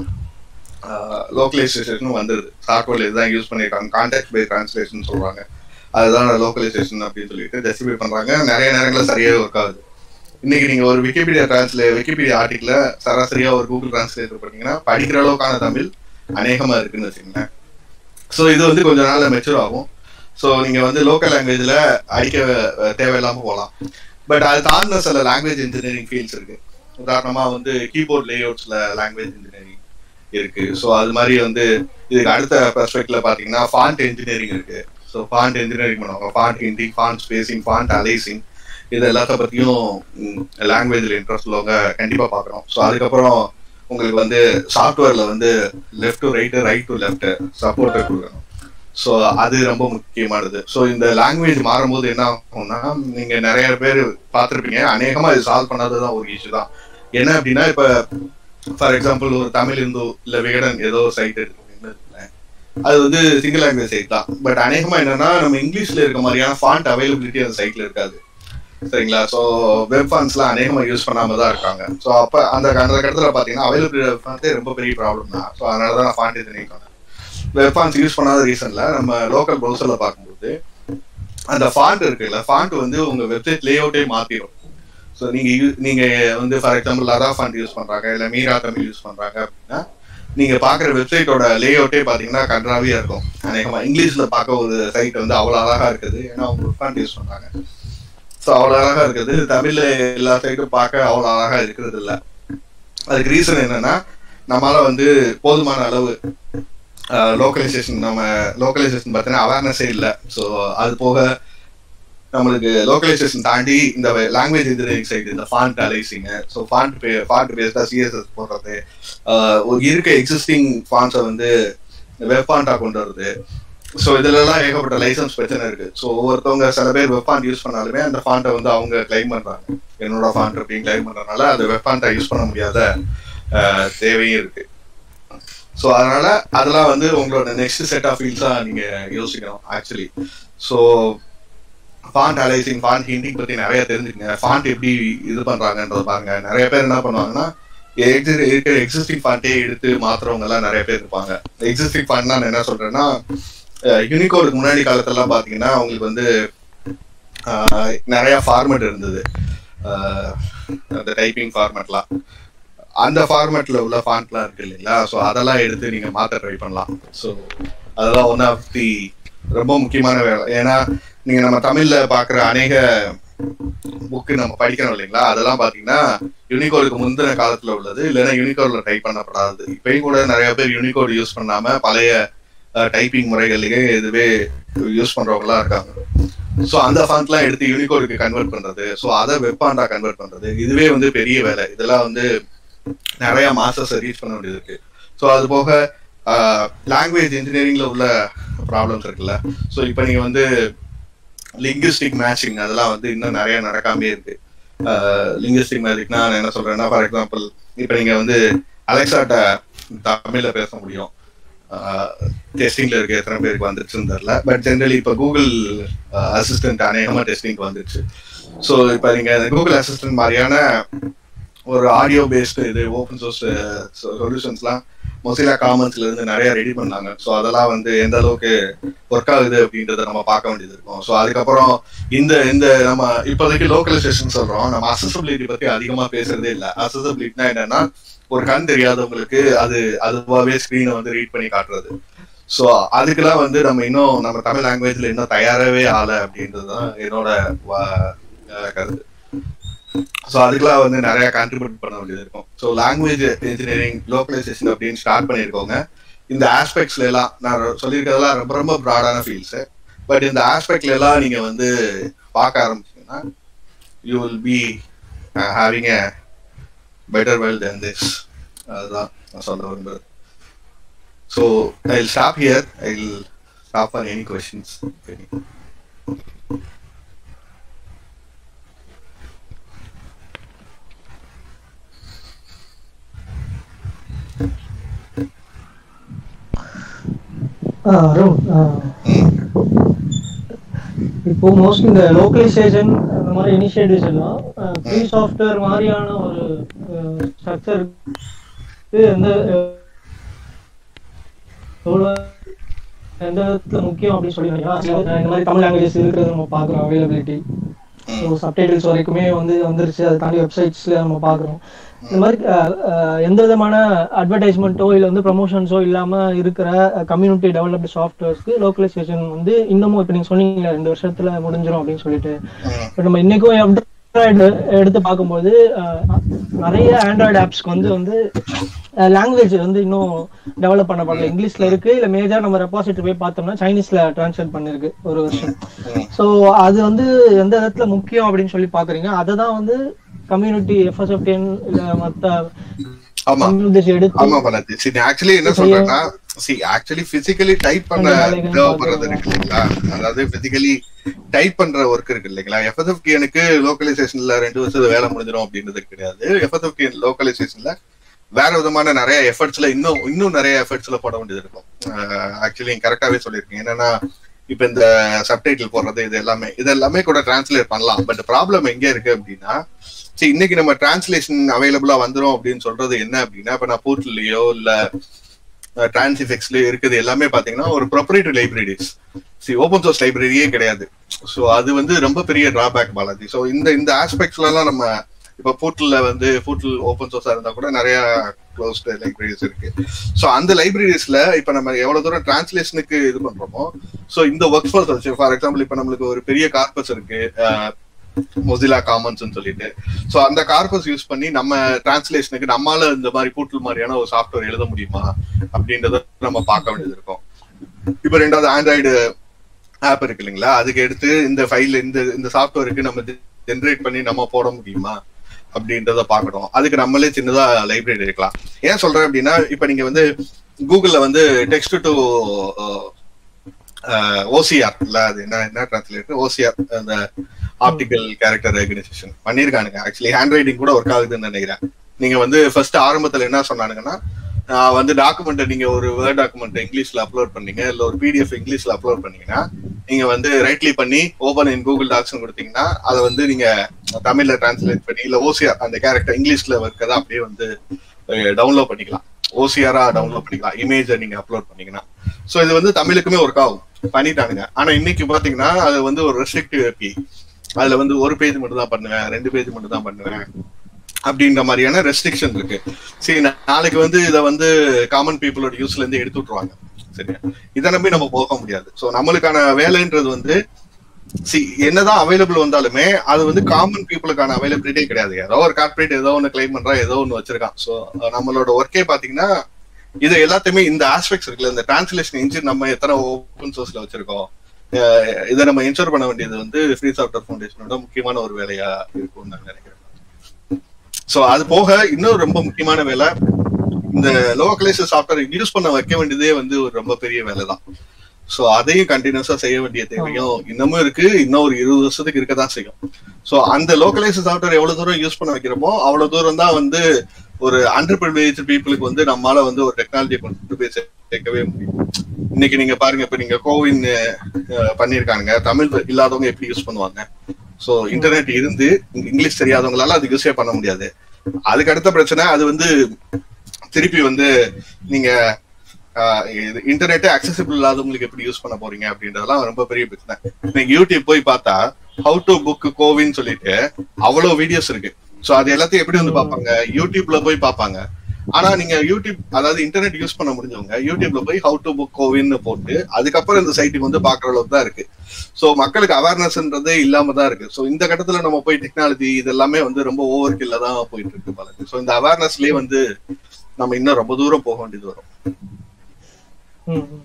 C: லோக்கலைசேஷன் வந்துருது சாஃப்ட்வேர்ல இதுதான் யூஸ் பண்ணியிருக்காங்க கான்டாக்ட் பை டிரான்ஸ்லேஷன் சொல்றாங்க அதுதான் லோக்கலைசேஷன் அப்படின்னு சொல்லிட்டு ஜஸ்டிஃபை பண்றாங்க நிறைய நேரங்களில் சரியாவே ஒர்க் ஆகுது இன்னைக்கு நீங்க ஒரு விக்கிபீடியா டிரான்ஸ்லே விக்கிபீடியா ஆர்டிக்கல சராசரியா ஒரு கூகுள் டிரான்ஸ்லேட்டர் பண்ணீங்கன்னா படிக்கிற அளவுக்கான தமிழ் அநேகமா இருக்குன்னு வச்சுக்கோங்களேன் ஸோ இது வந்து கொஞ்ச நாள்ல மெச்சூர் ஆகும் ஸோ நீங்க வந்து லோக்கல் லாங்குவேஜ்ல அடிக்க அஹ், தேவையில்லாம போகலாம் பட் அது தாழ்ந்த சில லாங்குவேஜ் இன்ஜினியரிங் ஃபீல்ட்ஸ் இருக்கு உதாரணமா வந்து கீபோர்ட் லேஅவுட்ஸ்ல லாங்குவேஜ் இன்ஜினியரிங் இருக்கு ஸோ அது மாதிரி வந்து இதுக்கு அடுத்த பெர்ஸ்பெக்ட்ல பாத்தீங்கன்னா ஃபாண்ட் இன்ஜினியரிங் இருக்கு ஸோ ஃபாண்ட் இன்ஜினியரிங் பண்ணுவாங்க font hinting font spacing font aliasing இது எல்லாத்த பத்தியும் லாங்குவேஜ்ல இன்ட்ரெஸ்ட் உள்ளவங்க கண்டிப்பா பார்க்கணும் ஸோ அதுக்கப்புறம் உங்களுக்கு வந்து சாஃப்ட்வேர்ல வந்து left to right right to left support கொடுக்கணும் ஸோ அது ரொம்ப முக்கியமானது ஸோ இந்த லாங்குவேஜ் மாறும்போது என்ன ஆகும்னா நீங்க நிறைய பேர் பார்த்துருப்பீங்க அநேகமா இது சால்வ் பண்ணாததான் ஒரு இஷ்யூ தான் என்ன அப்படின்னா இப்ப ஃபார் எக்ஸாம்பிள் ஒரு தமிழ் இந்து இல்ல விகடன் ஏதோ சைட் எடுத்துக்கிட்டீங்கன்னு வச்சுக்கோங்களேன். அது வந்து சிங்கிள் லாங்குவேஜ் சைட் தான் பட் அநேகமா என்னன்னா நம்ம இங்கிலீஷ்ல இருக்க மாதிரியான ஃபாண்ட் அவைலபிலிட்டி அந்த சைட்ல இருக்காது சரிங்களா ஸோ வெப் ஃபான்ஸ்லாம் அநேகமா யூஸ் பண்ணாம தான் இருக்காங்க ஸோ அப்ப அந்த அந்த இடத்துல பாத்தீங்கன்னா அவைலபிலிட்டி ஃபாண்டே ரொம்ப பெரிய ப்ராப்ளம் தான் ஸோ அதனால தான் நான் ஃபாண்ட் இது நீக்கணும் வெப் ஃபான்ஸ் யூஸ் பண்ணாத ரீசன்ல நம்ம லோக்கல் ப்ரௌசர்ல பார்க்கும்போது அந்த ஃபாண்ட் இருக்குல்ல ஃபாண்ட் வந்து உங்க வெப்சைட் லே அவுட்டே மாத்திரும் ஸோ நீங்க யூ- நீங்க வந்து for example Latha font use பண்றாங்க இல்ல மீரா தமிழ் யூஸ் பண்றாங்க அப்படின்னா நீங்க பாக்குற வெப்சைட்டோட லே அவுட்டே பாத்தீங்கன்னா கன்றாவியா இருக்கும் அநேகமா இங்கிலீஷ்ல பார்க்க ஒரு சைட் வந்து அவ்வளவு அழகா இருக்குது ஏன்னா அவங்க ஃபாண்ட் யூஸ் பண்றாங்க ஸோ அவ்வளவு அழகா இருக்குது தமிழ்ல எல்லா சைட்டும் பார்க்க அவ்வளவு அழகா இருக்கிறது இல்ல அதுக்கு ரீசன் என்னன்னா நம்மளால வந்து போதுமான அளவு லோக்கலைசேஷன் நம்ம லோக்கலைசேஷன் பார்த்தீங்கன்னா அவேர்னஸே இல்லை ஸோ அது போக நம்மளுக்கு லோக்கலைசேஷன் தாண்டி இந்த லாங்குவேஜ் இன்ஜினியரிங் சைடு இந்த ஃபாண்ட் அலைசிங் ஸோ ஃபாண்ட் பே ஃபாண்ட் பேஸ்டா சிஎஸ்எஸ் போடுறது ஆஹ் ஒரு இருக்க எக்ஸிஸ்டிங் ஃபாண்ட்ஸை வந்து வெப் ஃபாண்டா கொண்டு வருது ஸோ இதுலலாம் ஏகப்பட்ட லைசன்ஸ் பிரச்சனை இருக்கு ஸோ ஒவ்வொருத்தவங்க சில பேர் வெப் ஃபாண்ட் யூஸ் பண்ணாலுமே அந்த ஃபாண்ட்டை வந்து அவங்க கிளைம் பண்றாங்க என்னோட ஃபாண்ட் அப்படின்னு கிளைம் பண்றதுனால அந்த வெப் ஃபாண்ட்டை யூஸ் பண்ண முடியாத ஆஹ் தேவையும் இருக்கு ஸோ அதனால அதெல்லாம் வந்து உங்களோட நெக்ஸ்ட் செட் ஆஃப் ஃபீல்ஸா நீங்க யோசிக்கணும் actually so font aliasing font hinting பத்தி நிறைய தெரிஞ்சுக்கங்க ஃபாண்ட் எப்படி இது பண்றாங்கன்றத பாருங்க நிறைய பேர் என்ன பண்ணுவாங்கன்னா exi- இருக்கிற எக்ஸிஸ்டிங் ஃபாண்ட்டே எடுத்து மாத்துறவங்க எல்லாம் நிறைய பேர் இருப்பாங்க எக்ஸிஸ்டிங் ஃபாண்ட் நான் என்ன சொல்றேன்னா யூனிகோடுக்கு முன்னாடி காலத்துலலாம் பாத்தீங்கன்னா அவங்களுக்கு வந்து அஹ், நிறைய ஃபார்மேட் இருந்தது அஹ், அந்த டைப்பிங் ஃபார்மேட்லாம் அந்த ஃபார்மேட்ல உள்ள ஃபாண்ட்லாம் இருக்கு இல்லைங்களா ஸோ அதெல்லாம் எடுத்து நீங்க மாத்த ட்ரை பண்ணலாம் ஸோ அதெல்லாம் ஒன் ஆஃப் தி ரொம்ப முக்கியமான வேலை ஏன்னா நீங்க நம்ம தமிழ்ல பாக்குற அநேக புக்கு நம்ம படிக்கிறோம் இல்லைங்களா அதெல்லாம் பாத்தீங்கன்னா யூனிகோடுக்கு முந்தின காலத்துல உள்ளது இல்லைன்னா யூனிகோட்ல டைப் பண்ணப்படாது இப்பயும் கூட நிறைய பேர் யூனிகோடு யூஸ் பண்ணாம பழைய டைப்பிங் முறைகள்லயே இதுவே யூஸ் பண்றவங்களா இருக்காங்க ஸோ அந்த ஃபாண்ட்லாம் எடுத்து யூனிகோடுக்கு கன்வெர்ட் பண்றது ஸோ அதை வெப்பாண்டா கன்வெர்ட் பண்றது இதுவே வந்து பெரிய வேலை இதெல்லாம் வந்து நிறைய மாஸ்டர்ஸ் ரீச் பண்ண வேண்டியது இருக்கு ஸோ அது போக லாங்குவேஜ் இன்ஜினியரிங்ல உள்ள ப்ராப்ளம்ஸ் இருக்குல்ல ஸோ இப்போ நீங்க வந்து லிங்குஸ்டிக் மேட்சிங் அதெல்லாம் வந்து இன்னும் நிறைய நடக்காமே இருக்கு லிங்குஸ்டிக் மேட்சிக்னா நான் என்ன சொல்றேன்னா ஃபார் எக்ஸாம்பிள் இப்போ நீங்க வந்து அலெக்சாட்ட தமிழ்ல பேச முடியும் டெஸ்டிங்ல இருக்க எத்தனை பேருக்கு வந்துருச்சுன்னு தெரியல பட் ஜென்ரலி இப்போ கூகுள் அசிஸ்டன்ட் அநேகமா டெஸ்டிங்க்கு வந்துருச்சு ஸோ இப்போ நீங்க கூகுள் அசிஸ்டன்ட் மாதிரியான ஒரு ஆடியோ பேஸ்டு இது ஓப்பன் சோர்ஸ் சொல்யூஷன்ஸ்லாம் மொசிலா காமன்ஸ்ல இருந்து நிறைய ரெடி பண்ணாங்க ஸோ அதெல்லாம் வந்து எந்த அளவுக்கு ஒர்க் ஆகுது அப்படின்றத நம்ம பார்க்க வேண்டியது இருக்கும் ஸோ அதுக்கப்புறம் இந்த இந்த நம்ம இப்போதைக்கு லோக்கலைசேஷன் சொல்றோம் நம்ம அசசபிலிட்டி பத்தி அதிகமா பேசுறதே இல்லை அசசபிலிட்டினா என்னன்னா ஒரு கண் தெரியாதவங்களுக்கு அது அதுவாகவே ஸ்க்ரீனை வந்து ரீட் பண்ணி காட்டுறது ஸோ அதுக்கெல்லாம் வந்து நம்ம இன்னும் நம்ம தமிழ் லாங்குவேஜ்ல இன்னும் தயாராகவே ஆகலை அப்படின்றது தான் என்னோட வா- அஹ் கருத்து ஸோ அதுக்கெல்லாம் வந்து நிறைய கான்ட்ரிபியூட் பண்ண வேண்டியது இருக்கும் ஸோ லாங்குவேஜ் இன்ஜினியரிங் லோக்கலைசேஷன் அப்படின்னு ஸ்டார்ட் பண்ணியிருக்கோங்க இந்த ஆஸ்பெக்ட்ஸ்ல எல்லாம் நான் சொல்லியிருக்கிறதெல்லாம் ரொம்ப ரொம்ப ப்ராடான ஃபீல்ட்ஸ் பட் இந்த ஆஸ்பெக்ட்ல எல்லாம் நீங்க வந்து பார்க்க ஆரம்பிச்சீங்கன்னா you will be having a better world than this அதுதான் நான் சொல்ல விரும்புறது so I stop here I stop for any questions
D: ah, Arun ah, இப்போ மோஸ்ட்லி இந்த லோக்கலைசேஷன் அந்த மாதிரி இனிஷியேட்டிவ்ஸ் எல்லாம் ஃப்ரீ சாஃப்ட்வேர் மாதிரியான ஒரு ஸ்ட்ரக்சர் எந்த அஹ், எவ்வளவு எந்த விதத்துல முக்கியம் அப்படின்னு சொல்லி நினைக்கிறேன் இந்த மாதிரி தமிழ் லாங்குவேஜஸ் இருக்கிறது நம்ம பார்க்குறோம் அவைலபிலிட்டி ஸோ சப்டைட்டில்ஸ் வரைக்குமே வந்து வந்துருச்சு அதை தாண்டி வெப்சைட்ஸ்ல நம்ம பார்க்குறோம் இந்த மாதிரி அஹ், அஹ், எந்த விதமான அட்வர்டைஸ்மெண்ட்டோ இல்லை வந்து ப்ரமோஷன்ஸோ இல்லாம இருக்கிற கம்யூனிட்டி டெவலப்டு சாஃப்ட்வேர்ஸ்க்கு லோக்கலைசேஷன் வந்து இன்னமும் இப்போ நீங்க சொன்னீங்க ரெண்டு வருஷத்துல முடிஞ்சிரும் அப்படின்னு சொல்லிட்டு இப்போ நம்ம இன்னைக்கும் ஆண்ட்ராய்டு எடுத்து பார்க்கும்போது அஹ், நிறைய ஆண்ட்ராய்டு ஆப்ஸ்க்கு வந்து வந்து லாங்குவேஜ் வந்து இன்னும் டெவலப் பண்ணப்படல இங்கிலீஷ்ல இருக்கு இல்ல மேஜர் நம்ம ரெபாசிட்டரி போய் பார்த்தோம்னா சைனீஸ்ல டிரான்ஸ்லேட் பண்ணிருக்கு ஒரு வருஷம் சோ அது வந்து எந்த விதத்துல முக்கியம் அப்படின்னு சொல்லி பாக்குறீங்க அதை தான் வந்து கம்யூனிட்டி எஃப்எஸ்எஃப்டிஎன் இல்ல மத்த
C: ஆமா
D: கம்யூனிட்டிஸ் எடுத்து
C: ஆமா பலத்தி சரி ஆக்சுவலி என்ன சொல்றேன்னா சி ஆக்சுவலி பிசிக்கலி டைப் பண்ண
D: அந்த வேலைகள்
C: தேவைப்படுறது
D: பார்க்கணும்.
C: இருக்கு இல்லைங்களா அதாவது பிசிக்கலி டைப் பண்ற ஒர்க் இருக்கு இல்லைங்களா எஃப்எஸ்எஃப்டி எனக்கு லோக்கலைசேஷன்ல ரெண்டு வருஷத்துல வேலை முடிஞ்சிடும் அப்படின்றது கிடையாது எஃப்எஸ்எஃப்டி லோக்கலைசேஷன்ல வேற விதமான நிறைய எஃபர்ட்ஸ்ல இன்னும் இன்னும் நிறைய எஃபர்ட்ஸ்ல போட வேண்டியது இருக்கும் ஆக்சுவலி கரெக்டாவே சொல்லியிருக்கீங்க என்னன்னா இப்ப இந்த சப்டைட்டில் போடுறது இது எல்லாமே இது எல்லாமே கூட டிரான்ஸ்லேட் பண்ணலாம் பட் ப்ராப்ளம் எங்க இருக்கு அப்படின்னா சரி இன்னைக்கு நம்ம டிரான்ஸ்லேஷன் அவைலபிளா வந்துரும் அப்படின்னு சொல்றது என்ன அப்படின்னா இப்ப நான் போர்ட்டல்லையோ இல்ல டிரான்சிஃபெக்ஸ்லயோ இருக்குது எல்லாமே பாத்தீங்கன்னா ஒரு ப்ரொப்ரேட்டரி லைப்ரரிஸ் சி ஓப்பன் சோர்ஸ் லைப்ரரியே கிடையாது ஸோ அது வந்து ரொம்ப பெரிய டிராபேக் பாலாஜி ஸோ இந்த இந்த ஆஸ்பெக்ட்ஸ்ல எல்லாம் நம்ம இப்ப போர்ட்டல்ல வந்து போர்ட்டல் ஓப்பன் சோர்ஸா இருந்தா கூட நிறைய க்ளோஸ்டு லைப்ரரிஸ் இருக்கு ஸோ அந்த லைப்ரரிஸ்ல இப்ப நம்ம எவ்வளவு தூரம் டிரான்ஸ்லேஷனுக்கு இது பண்றோமோ ஸோ இந்த ஒர்க் ஃபோர்ஸ் வச்சு ஃபார் எக்ஸாம்பிள் இப்ப நம்மளுக்கு ஒரு பெரிய கார்பஸ் இருக்கு மொசிலா காமன்ஸ் சொல்லிட்டு ஸோ அந்த கார்பஸ் யூஸ் பண்ணி நம்ம டிரான்ஸ்லேஷனுக்கு நம்மளால இந்த மாதிரி போர்ட்டல் மாதிரியான ஒரு சாஃப்ட்வேர் எழுத முடியுமா அப்படின்றத நம்ம பார்க்க வேண்டியது இருக்கும் இப்ப ரெண்டாவது ஆண்ட்ராய்டு ஆப் இருக்கு இல்லைங்களா அதுக்கு எடுத்து இந்த ஃபைல் இந்த இந்த சாஃப்ட்வேருக்கு நம்ம ஜென்ரேட் பண்ணி நம்ம போட முடியுமா அப்படின்றத பார்க்கணும் அதுக்கு நம்மளே சின்னதா லைப்ரரி இருக்கலாம் ஏன் சொல்றேன் அப்படின்னா இப்ப நீங்க வந்து கூகுள்ல வந்து டெக்ஸ்ட் டு ஓசிஆர் இல்ல அது என்ன என்ன டிரான்ஸ்லேட்டர் ஓசிஆர் அந்த ஆப்டிக்கல் கேரக்டர் ரெகனைசேஷன் பண்ணிருக்கானுங்க ஆக்சுவலி ஹேண்ட் ரைட்டிங் கூட ஒர்க் ஆகுதுன்னு நினைக்கிறேன் நீங்க வந்து ஃபர்ஸ்ட் ஆரம்பத்துல என்ன சொன்னானுங்கன்னா ஆஹ் வந்து டாக்குமெண்ட் நீங்க ஒரு வேர்ட் டாக்குமெண்ட் இங்கிலீஷ்ல அப்லோட் பண்ணீங்க இல்ல ஒரு பிடிஎஃப் இங்கிலீஷ்ல அப்லோட் பண்ணீங்கன்னா நீங்க வந்து ரைட்லி பண்ணி ஓபன் இன் கூகுள் டாக்ஸ் கொடுத்தீங்கன்னா அதை வந்து நீங்க தமிழ்ல டிரான்ஸ்லேட் பண்ணி இல்ல ஓசிஆர் அந்த கேரக்டர் இங்கிலீஷ்ல இருக்கதை அப்படியே வந்து டவுன்லோட் பண்ணிக்கலாம் ஓசிஆரா டவுன்லோட் பண்ணிக்கலாம் இமேஜை நீங்க அப்லோட் பண்ணீங்கன்னா சோ இது வந்து தமிழுக்குமே ஒர்க் ஆகும் பண்ணிட்டானுங்க ஆனா இன்னைக்கு பாத்தீங்கன்னா அது வந்து ஒரு ரெஸ்ட்ரிக்டிவ் ஏபி அதுல வந்து ஒரு பேஜ் மட்டும் தான் பண்ணுவேன் ரெண்டு பேஜ் மட்டும் தான் பண்ணுவேன் அப்படின்ற மாதிரியான ரெஸ்ட்ரிக்ஷன் இருக்கு சரி நா- நாளைக்கு வந்து இதை வந்து காமன் பீப்புளோட யூஸ்ல இருந்து எடுத்து விட்டுருவாங்க சரியா இதை நம்பி நம்ம போக முடியாது சோ நம்மளுக்கான வேலைன்றது வந்து சி என்னதான் அவைலபிள் வந்தாலுமே அது வந்து காமன் பீப்புளுக்கான அவைலபிலிட்டியே கிடையாது ஏதோ ஒரு கார்பரேட் ஏதோ ஒன்னு கிளைம் பண்றா ஏதோ ஒன்னு வச்சிருக்கான் சோ நம்மளோட ஒர்க்கே பாத்தீங்கன்னா இது எல்லாத்தையுமே இந்த ஆஸ்பெக்ட்ஸ் இருக்குல்ல இந்த டிரான்ஸ்லேஷன் இன்ஜின் நம்ம எத்தனை ஓப்பன் சோர்ஸ்ல வச்சிருக்கோம் அஹ் இதை நம்ம என்ஷோர் பண்ண வேண்டியது வந்து ஃப்ரீ சாஃப்ட்வேர் ஃபவுண்டேஷனோட முக்கியமான ஒரு வேலையா இருக்கும்னு நான் நினைக்கிறேன் சோ அது போக இன்னொரு ரொம்ப முக்கியமான வேலை இந்த லோக்கலைசர் சாஃப்ட்வேர் யூஸ் பண்ண வைக்க வேண்டியதே வந்து ஒரு ரொம்ப பெரிய வேலை தான் சோ அதையும் கண்டினியூஸா செய்ய வேண்டிய தேவையும் இன்னமும் இருக்கு இன்னும் ஒரு இருபது வருஷத்துக்கு இருக்க தான் செய்யும் சோ அந்த லோக்கலைசர் சாஃப்ட்வேர் எவ்வளவு தூரம் யூஸ் பண்ண வைக்கிறோமோ அவ்வளவு தூரம் தான் வந்து ஒரு அண்டர் ப்ரிவிலேஜ் பீப்புளுக்கு வந்து நம்மளால வந்து ஒரு டெக்னாலஜியை கொண்டு போய் சேர்க்கவே முடியும் இன்னைக்கு நீங்க பாருங்க இப்ப நீங்க கோவின் அஹ், பண்ணிருக்காங்க தமிழ் இல்லாதவங்க எப்படி யூஸ் பண்ணுவாங்க சோ இன்டர்நெட் இருந்து இங்கிலீஷ் தெரியாதவங்களால அது யூஸே பண்ண முடியாது அதுக்கு அடுத்த பிரச்சனை அது வந்து திருப்பி வந்து நீங்க இன்டர்நெட்டே அக்சசிபிள் இல்லாதவங்களுக்கு எப்படி யூஸ் பண்ண போறீங்க அப்படின்றதெல்லாம் ரொம்ப பெரிய பிரச்சனை நீங்க யூடியூப் போய் பார்த்தா ஹவு டு புக் கோவின் சொல்லிட்டு அவ்வளவு வீடியோஸ் இருக்கு சோ அது எல்லாத்தையும் எப்படி வந்து பார்ப்பாங்க யூடியூப்ல போய் பார்ப்பாங்க ஆனா நீங்க யூடியூப் அதாவது இன்டர்நெட் யூஸ் பண்ண முடிஞ்சவங்க யூடியூப்ல போய் ஹவு டு புக் கோவின்னு போட்டு அதுக்கப்புறம் இந்த சைட்டுக்கு வந்து பாக்குற அளவுக்கு தான் இருக்கு சோ மக்களுக்கு அவேர்னஸ்ன்றதே இல்லாம தான் இருக்கு சோ இந்த கட்டத்துல நம்ம போய் டெக்னாலஜி இது எல்லாமே வந்து ரொம்ப ஓவர் கில்ல தான் போயிட்டு இருக்கு பலருக்கு சோ இந்த அவேர்னஸ்லயே வந்து நம்ம இன்னும் ரொம்ப தூரம் போக வேண்டியது வரும்
D: ம், ம்,